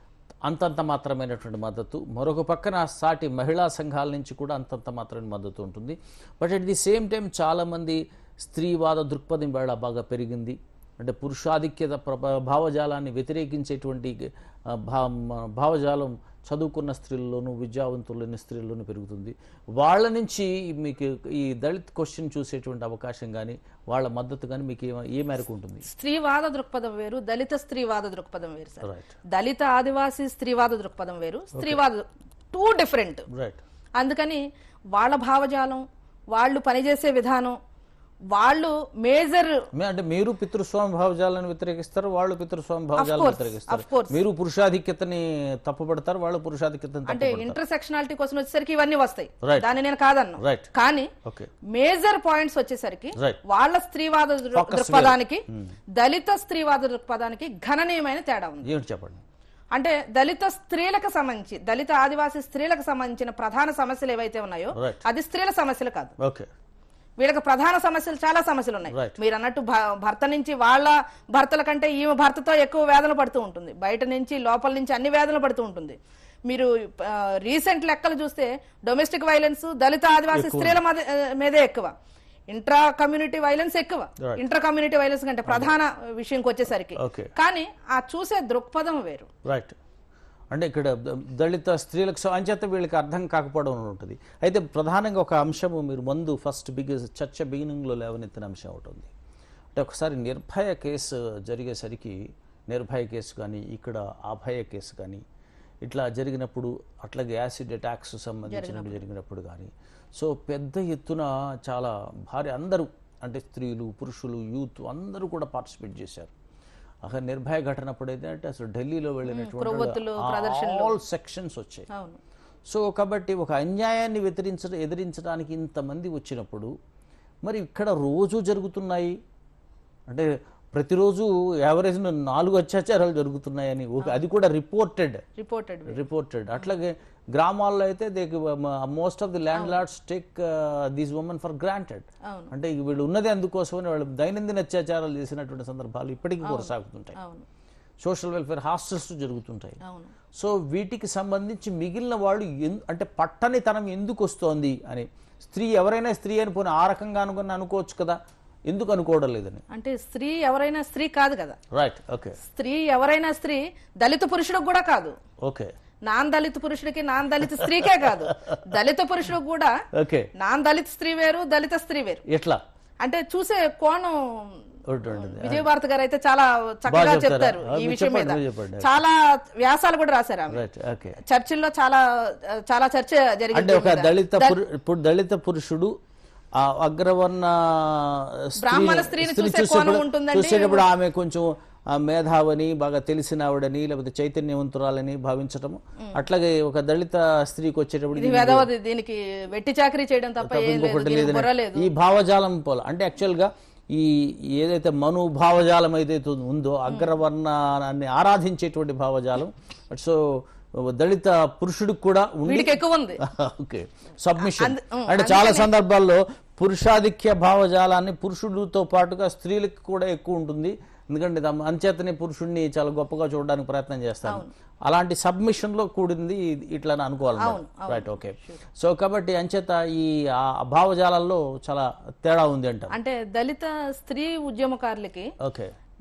[SPEAKER 1] అంతంత మాత్రమైనటువంటి మద్దతు మరొక పక్కన సాటి మహిళా సంఘాల నుంచి కూడా అంతంత మాత్రమైన మద్దతు ఉంటుంది but at the same time చాలామంది స్త్రీవాద దృక్పథం వేళ బాగా పెరిగింది అంటే పురుషాధిక్యత ప్రభ- భావజాలాన్ని వ్యతిరేకించేటువంటి ఆ, భా మ- భావజాలం చదువుకున్న స్త్రీల్లోనూ విద్యావంతులైన స్త్రీల్లోనూ పెరుగుతుంది వాళ్ళ నుంచి మీకు ఈ దళిత్ క్వశ్చన్ చూసేటువంటి అవకాశం కానీ వాళ్ళ మద్దతు కానీ మీకు ఏ- ఏ మేరకు ఉంటుంది
[SPEAKER 2] స్త్రీవాద దృక్పథం వేరు దళిత స్త్రీవాద దృక్పథం వేరు సార్
[SPEAKER 1] రైట్
[SPEAKER 2] దళిత ఆదివాసీ స్త్రీవాద దృక్పథం వేరు స్త్రీవాద టూ డిఫరెంట్
[SPEAKER 1] రైట్
[SPEAKER 2] అందుకని వాళ్ళ భావజాలం వాళ్ళు పనిచేసే విధానం వాళ్ళు మేజర్
[SPEAKER 1] మే- అంటే మీరు పితృస్వామి భావజాలను వ్యతిరేకిస్తారు వాళ్ళు పితృస్వామి భావజాలను
[SPEAKER 2] course,
[SPEAKER 1] వ్యతిరేకిస్తారు
[SPEAKER 2] of course.
[SPEAKER 1] మీరు పురుషాధిక్యతని తప్పుపడతారు వాళ్ళు పురుషాధిక్యతని
[SPEAKER 2] అంటే
[SPEAKER 1] తప్పుపడతారు
[SPEAKER 2] ఇంటర్సెక్షనాలిటీ కోసం వచ్చేసరికి ఇవన్నీ వస్తాయి
[SPEAKER 1] Right.
[SPEAKER 2] దాన్ని నేను కాదన్నా
[SPEAKER 1] రైట్
[SPEAKER 2] కానీ
[SPEAKER 1] ఓకే
[SPEAKER 2] మేజర్ పాయింట్స్ వచ్చేసరికి
[SPEAKER 1] Right.
[SPEAKER 2] వాళ్ళ స్త్రీవాద దృ-
[SPEAKER 1] Focus
[SPEAKER 2] దృక్పథానికి దళిత స్త్రీవాద దృక్పథానికి గణనీయమైన తేడా ఉంది
[SPEAKER 1] ఏమిటి చెప్పండి
[SPEAKER 2] అంటే దళిత స్త్రీలకు సంబంధించి దళిత ఆదివాసీ స్త్రీలకు సంబంధించిన ప్రధాన సమస్యలు ఏవైతే ఉన్నాయో
[SPEAKER 1] Right.
[SPEAKER 2] అది స్త్రీల సమస్యలు కాదు
[SPEAKER 1] ఓకే
[SPEAKER 2] వీళ్ళకి ప్రధాన సమస్యలు చాలా సమస్యలు ఉన్నాయి
[SPEAKER 1] Right.
[SPEAKER 2] మీరు అన్నట్టు భ- భర్త నుంచి వాళ్ళ భర్తల కంటే ఈమె భర్తతో ఎక్కువ వేదన పడుతూ ఉంటుంది బయట నుంచి లోపల నుంచి అన్ని వేదనలు పడుతూ ఉంటుంది మీరు రీసెంట్ లెక్కలు చూస్తే డొమెస్టిక్ వైలెన్స్ దళిత ఆదివాసీ స్త్రీల మధ్య- ఆ, మీదే ఎక్కువ ఇంట్రా కమ్యూనిటీ వైలెన్స్ ఎక్కువ
[SPEAKER 1] Right.
[SPEAKER 2] ఇంటర్ కమ్యూనిటీ వైలెన్స్ కంటే ప్రధాన విషయంకి వచ్చేసరికి
[SPEAKER 1] Okay.
[SPEAKER 2] కానీ ఆ చూసే దృక్పథం వేరు
[SPEAKER 1] రైట్ అంటే ఇక్కడ ద- దళిత స్త్రీలకు స- అంచేత వీళ్ళకి అర్థం కాకపోవడం ఉంటుంది అయితే ప్రధానంగా ఒక అంశము మీరు ముందు ఫస్ట్ బిగ్ చర్చ బిగినింగ్లో లేవనెత్తిన అంశం ఒకటి ఉంది అంటే ఒకసారి నిర్భయ కేసు జరిగేసరికి నిర్భయ కేసు కానీ ఇక్కడ అభయ కేసు కానీ ఇట్లా జరిగినప్పుడు అట్లాగే యాసిడ్ అటాక్స్ సంబంధించినవి జరిగినప్పుడు కానీ సో పెద్ద ఎత్తున చాలా భారీ అందరూ అంటే స్త్రీలు పురుషులు యూత్ అందరూ కూడా పార్టిసిపేట్ చేశారు అక్కడ నిర్భయ ఘటన అప్పుడు ఏంటంటే అసలు ఢిల్లీలో
[SPEAKER 2] కొవ్వొత్తులు,
[SPEAKER 1] వెళ్ళినటువంటి ఆల్ సెక్షన్స్ వచ్చాయి
[SPEAKER 2] అవును
[SPEAKER 1] సో కాబట్టి ఒక అన్యాయాన్ని వ్యతిరించ ఎదిరించడానికి ఇంతమంది వచ్చినప్పుడు మరి ఇక్కడ రోజు జరుగుతున్నాయి అంటే ప్రతిరోజు యావరేజ్ నాలుగు అత్యాచారాలు జరుగుతున్నాయని ఒక- అది కూడా రిపోర్టెడ్
[SPEAKER 2] రిపోర్టెడ్
[SPEAKER 1] రిపోర్టెడ్ అట్లాగే గ్రామాల్లో అయితే they most of the land lords take these women for granted
[SPEAKER 2] అవును
[SPEAKER 1] అంటే వీళ్ళు ఉన్నదే అందుకోసమని వాళ్ళు దైనందిన అత్యాచారాలు చేసినటువంటి సందర్భాలు ఇప్పటికీ కొనసాగుతుంటాయి
[SPEAKER 2] అవును
[SPEAKER 1] సోషల్ వెల్ఫేర్ హాస్టల్స్ జరుగుతుంటాయి
[SPEAKER 2] అవును
[SPEAKER 1] సో వీటికి సంబంధించి మిగిలిన వాళ్ళు ఎన్- అంటే పట్టనితనం ఎందుకు వస్తోంది అని స్త్రీ ఎవరైనా స్త్రీ అని పోనీ ఆ రకంగా అనుకుని అనుకోవచ్చు కదా ఎందుకు అనుకోవడం లేదని
[SPEAKER 2] అంటే స్త్రీ ఎవరైనా స్త్రీ కాదు కదా
[SPEAKER 1] రైట్ ఓకే
[SPEAKER 2] స్త్రీ ఎవరైనా స్త్రీ దళిత పురుషుడికి కూడా కాదు
[SPEAKER 1] ఓకే
[SPEAKER 2] నాన్ దళిత పురుషుడికి నాన్ దళిత స్త్రీకే కాదు దళిత పురుషుడికి కూడా
[SPEAKER 1] ఓకే
[SPEAKER 2] నాన్ దళిత స్త్రీ వేరు దళిత స్త్రీ వేరు
[SPEAKER 1] ఎట్లా
[SPEAKER 2] అంటే చూసే కోణం
[SPEAKER 1] ఒకటి ఉంటుంది.
[SPEAKER 2] విజయభారతి గారు అయితే చాలా చక్కగా
[SPEAKER 1] చెప్తారా?
[SPEAKER 2] చెప్తారు
[SPEAKER 1] ఆ,
[SPEAKER 2] ఈ
[SPEAKER 1] మీరు
[SPEAKER 2] విషయం మీద
[SPEAKER 1] చెప్పండి, మీరు చెప్పండి.
[SPEAKER 2] చాలా వ్యాసాలు కూడా రాశారు ఆమె
[SPEAKER 1] రైట్ ఓకే
[SPEAKER 2] చర్చిల్లో చాలా చాలా చర్చ
[SPEAKER 1] అంటే
[SPEAKER 2] జరిగింది
[SPEAKER 1] ఒక దళిత పురు- ఇప్పుడు దళిత పురుషుడు ఆ అగ్రవర్ణ స్త్రీ-
[SPEAKER 2] బ్రాహ్మణ స్త్రీని
[SPEAKER 1] స్త్రీ
[SPEAKER 2] చూసే కోణం
[SPEAKER 1] చూసేప్పుడు-
[SPEAKER 2] ఉంటుందండి.
[SPEAKER 1] చూసేటప్పుడు ఆమె కొంచెం ఆ, మేధావని బాగా తెలిసిన ఆవిడని లేకపోతే చైతన్యవంతురాలని భావించటము అట్లాగే ఒక దళిత స్త్రీకి వచ్చేటప్పుడు
[SPEAKER 2] ఇది వెదవది దీనికి వెట్టి చాకరీ చేయడం తప్ప ఏం లేదు
[SPEAKER 1] ఇంకొకటి
[SPEAKER 2] దీనికి
[SPEAKER 1] లేదని
[SPEAKER 2] బుర్ర లేదు
[SPEAKER 1] ఈ భావజాలం పోల అంటే యాక్చువల్గా ఈ ఏదైతే మను భావజాలం ఏదైతే ఉందో అగ్రవర్ణాన్ని ఆరాధించేటువంటి భావజాలం సో దళిత పురుషుడికి కూడా ఉండి
[SPEAKER 2] వీడికి ఎక్కువ ఉంది
[SPEAKER 1] ఓకే సబ్మిషన్
[SPEAKER 2] అంద- ఉం,
[SPEAKER 1] అంటే చాలా సందర్భాల్లో పురుషాధిక్య భావజాలాన్ని పురుషుడితో పాటుగా స్త్రీలకు కూడా ఎక్కువ ఉంటుంది ఎందుకంటే తమ అంచేతనే పురుషుడిని చాలా గొప్పగా చూడడానికి ప్రయత్నం చేస్తాను అలాంటి సబ్మిషన్ లో కూడింది ఇది- ఇట్లా అనుకోవాలి రైట్ ఓకే సో కాబట్టి అంచేత ఈ ఆ భావజాలాల్లో చాలా తేడా ఉంది అంటారు
[SPEAKER 2] అంటే దళిత స్త్రీ ఉద్యమకారులకి
[SPEAKER 1] ఓకే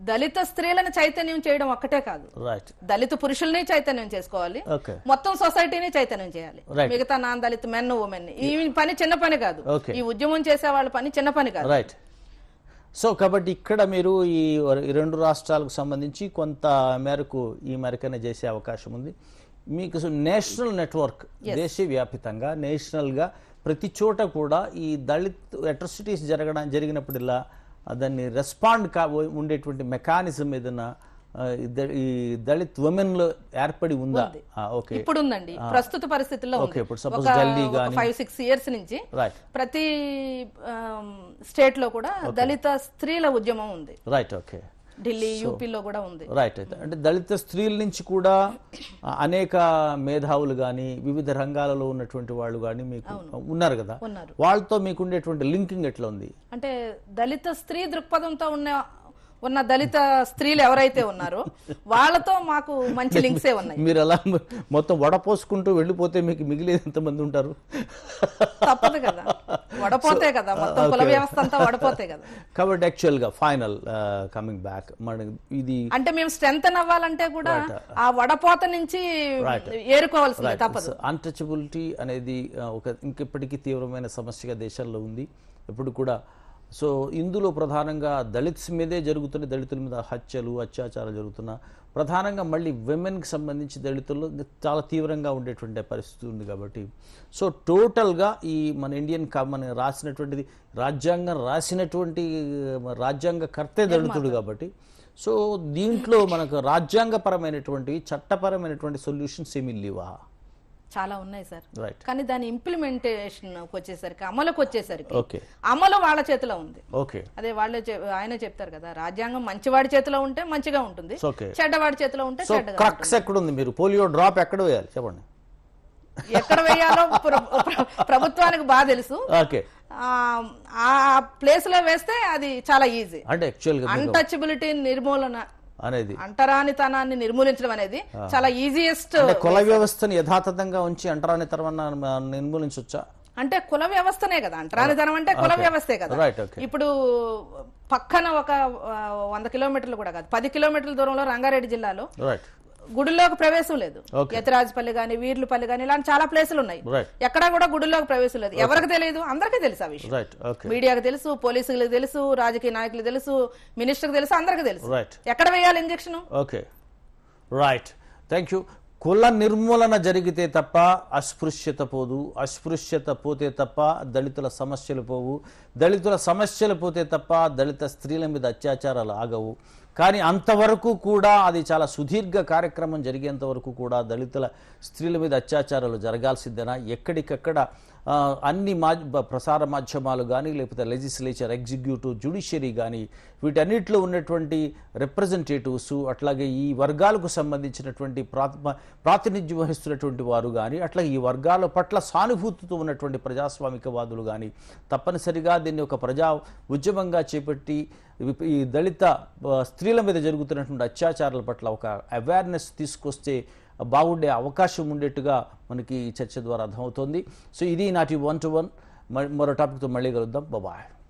[SPEAKER 2] దళిత స్త్రీలను చైతన్యం చేయడం ఒక్కటే కాదు
[SPEAKER 1] రైట్
[SPEAKER 2] దళిత పురుషుల్ని చైతన్యం చేసుకోవాలి
[SPEAKER 1] ఓకే
[SPEAKER 2] మొత్తం సొసైటీని చైతన్యం చేయాలి
[SPEAKER 1] Right.
[SPEAKER 2] మిగతా నాన్ దళిత మెన్ ఉమెన్ ఈ పని చిన్న పని కాదు
[SPEAKER 1] Okay.
[SPEAKER 2] ఈ ఉద్యమం చేసే వాళ్ళ పని చిన్న పని కాదు
[SPEAKER 1] రైట్ సో కాబట్టి ఇక్కడ మీరు ఈ ఈ రెండు రాష్ట్రాలకు సంబంధించి కొంత మేరకు ఈ మేరకనే చేసే అవకాశం ఉంది మీకు నేషనల్ నెట్వర్క్ దేశవ్యాపితంగా నేషనల్గా ప్రతి చోట కూడా ఈ దళిత్ అట్రాసిటీస్ జరగడం జరిగినప్పుడల్లా దాన్ని రెస్పాండ్ కా ఉండేటువంటి మెకానిజం ఏదైనా ఆ, ఈ ద- ఈ దళిత్ ఉమెన్ లో ఏర్పడి ఉందా ఓకే
[SPEAKER 2] ఇప్పుడు ఉందండి ప్రస్తుత పరిస్థితుల్లో
[SPEAKER 1] Okay, ఇప్పుడు suppose ఢిల్లీ గాని-
[SPEAKER 2] ఫైవ్ సిక్స్ ఇయర్స్ నుంచి
[SPEAKER 1] రైట్
[SPEAKER 2] ప్రతి స్టేట్ లో కూడా దళిత స్త్రీల ఉద్యమం ఉంది
[SPEAKER 1] రైట్ ఓకే
[SPEAKER 2] ఢిల్లీ యూపీలో కూడా ఉంది
[SPEAKER 1] రైట్ అయితే అంటే దళిత స్త్రీల నుంచి కూడా ఆ, అనేక మేధావులు కానీ వివిధ రంగాలలో ఉన్నటువంటి వాళ్ళు కానీ మీకు ఉన్నారు కదా
[SPEAKER 2] ఉన్నారు
[SPEAKER 1] వాళ్ళతో మీకు ఉండేటువంటి లింకింగ్ ఎట్లా ఉంది
[SPEAKER 2] అంటే దళిత స్త్రీ దృక్పథంతో ఉన్న ఉన్న దళిత స్త్రీలు ఎవరైతే ఉన్నారో వాళ్ళతో మాకు మంచి లింక్సే ఉన్నాయి
[SPEAKER 1] మీరు అలా మ- మొత్తం వడపోసుకుంటూ వెళ్ళిపోతే మీకు మిగిలేదు ఎంతమంది ఉంటారు
[SPEAKER 2] తప్పదు కదా వడపోతే కదా మొత్తం కుల వ్యవస్థ అంతా వడపోతే కదా
[SPEAKER 1] కాబట్టి యాక్చువల్గా ఫైనల్ కమింగ్ బ్యాక్ మన ఇది
[SPEAKER 2] అంటే మేము స్ట్రెంగ్ అవ్వాలంటే కూడా ఆ వడపోత నుంచి ఏరుకోవాల్సిందే తప్పదు
[SPEAKER 1] అన్టచబిలిటీ అనేది ఆ, ఒక ఇంకెప్పటికీ తీవ్రమైన సమస్యగా దేశంలో ఉంది ఎప్పుడు కూడా సో ఇందులో ప్రధానంగా దళిత్స్ మీదే జరుగుతున్న దళితుల మీద హత్యలు అత్యాచారాలు జరుగుతున్న ప్రధానంగా మళ్ళీ విమెన్కి సంబంధించి దళితుల్లో చాలా తీవ్రంగా ఉండేటువంటి పరిస్థితి ఉంది కాబట్టి సో టోటల్గా ఈ మన ఇండియన్ కా- మన రాసినటువంటిది రాజ్యాంగం రాసినటువంటి ఆ, రాజ్యాంగ కర్తే దళితుడు కాబట్టి సో దీంట్లో మనకు రాజ్యాంగపరమైనటువంటి చట్టపరమైనటువంటి సొల్యూషన్స్ ఏమీ లేవా
[SPEAKER 2] చాలా ఉన్నాయి సార్
[SPEAKER 1] రైట్
[SPEAKER 2] కానీ దాని ఇంప్లిమెంటేషన్ వచ్చేసరికి అమలుకు వచ్చేసరికి
[SPEAKER 1] ఓకే
[SPEAKER 2] అమలు వాళ్ళ చేతిలో ఉంది
[SPEAKER 1] ఓకే
[SPEAKER 2] అదే వాళ్ళే చె- ఆయనే చెప్తారు కదా రాజ్యాంగం మంచివాడి చేతిలో ఉంటే మంచిగా ఉంటుంది
[SPEAKER 1] ఓకే
[SPEAKER 2] చెడ్డవాడి చేతిలో ఉంటే
[SPEAKER 1] సో
[SPEAKER 2] చెడ్డగా
[SPEAKER 1] క్రక్స్ ఎక్కడుంది మీరు పోలియో డ్రాప్ ఎక్కడ వేయాలి చెప్పండి
[SPEAKER 2] ఎక్కడ వేయాలో ప్ర- ప్ర- ప్రభుత్వానికి బాగా తెలుసు
[SPEAKER 1] ఓకే
[SPEAKER 2] ఆ, ఆ ప్లేస్ లో వేస్తే అది చాలా ఈజీ
[SPEAKER 1] అంటే యాక్చువల్గా
[SPEAKER 2] అన్టచబిలిటీ నిర్మూలన
[SPEAKER 1] అనేది
[SPEAKER 2] అంటరానితనాన్ని నిర్మూలించడం అనేది చాలా ఈజియెస్ట్
[SPEAKER 1] అంటే కుల వ్యవస్థను యథాతథంగా ఉంచి అంటరాని తరవన్న నిర్మూలించవచ్చా
[SPEAKER 2] అంటే కుల వ్యవస్థనే కదా అంటరానితనం అంటే కుల వ్యవస్థే కదా
[SPEAKER 1] రైట్ ఓకే
[SPEAKER 2] ఇప్పుడు పక్కన ఒక ఆ, వంద కిలోమీటర్లు కూడా కాదు పది కిలోమీటర్ల దూరంలో రంగారెడ్డి జిల్లాలో
[SPEAKER 1] రైట్
[SPEAKER 2] గుడిలోకి ప్రవేశం లేదు
[SPEAKER 1] Okay.
[SPEAKER 2] యతిరాజపల్లి గాని వీర్లపల్లి గాని ఇలాంటి చాలా ప్లేసులు ఉన్నాయి
[SPEAKER 1] రైట్
[SPEAKER 2] ఎక్కడా కూడా గుడిలోకి ప్రవేశం లేదు ఎవరికి తెలియదు అందరికీ తెలుసు ఆ విషయం
[SPEAKER 1] రైట్ ఓకే
[SPEAKER 2] మీడియాకు తెలుసు పోలీసులకు తెలుసు రాజకీయ నాయకులకు తెలుసు మినిస్టర్కి తెలుసు అందరికీ తెలుసు
[SPEAKER 1] రైట్
[SPEAKER 2] ఎక్కడ వేయాలి injection
[SPEAKER 1] okay right thank you కుల నిర్మూలన జరిగితే తప్ప అస్పృశ్యత పోదు అస్పృశ్యత పోతే తప్ప దళితుల సమస్యలు పోవు దళితుల సమస్యలు పోతే తప్ప దళిత స్త్రీల మీద అత్యాచారాలు ఆగవు కానీ అంతవరకు కూడా అది చాలా సుదీర్ఘ కార్యక్రమం జరిగేంత వరకు కూడా దళితుల స్త్రీల మీద అత్యాచారాలు జరగాల్సిందేనా ఎక్కడికక్కడ ఆ, అన్ని మా బ- ప్రసార మాధ్యమాలు కానీ లేకపోతే లెజిస్లేచర్ ఎగ్జిక్యూటివ్ జ్యుడిషియరీ కానీ వీటన్నిటిలో ఉన్నటువంటి రిప్రజెంటేటివ్స్ అట్లాగే ఈ వర్గాలకు సంబంధించినటువంటి ప్రాతి ప్రాతినిధ్యం వహిస్తున్నటువంటి వారు కానీ అట్లాగే ఈ వర్గాల పట్ల సానుభూతితో ఉన్నటువంటి ప్రజాస్వామికవాదులు కానీ తప్పనిసరిగా దీన్ని ఒక ప్రజా ఉద్యమంగా చేపట్టి ఈ- ఈ దళిత ఆ, స్త్రీల మీద జరుగుతున్నటువంటి అత్యాచారాల పట్ల ఒక అవేర్నెస్ తీసుకొస్తే బాగుండే అవకాశం ఉండేట్టుగా మనకి ఈ చర్చ ద్వారా అర్థమవుతోంది సో ఇది నాటి వన్ టు వన్ మరో టాపిక్తో మళ్ళీ కలుద్దాం బాయ్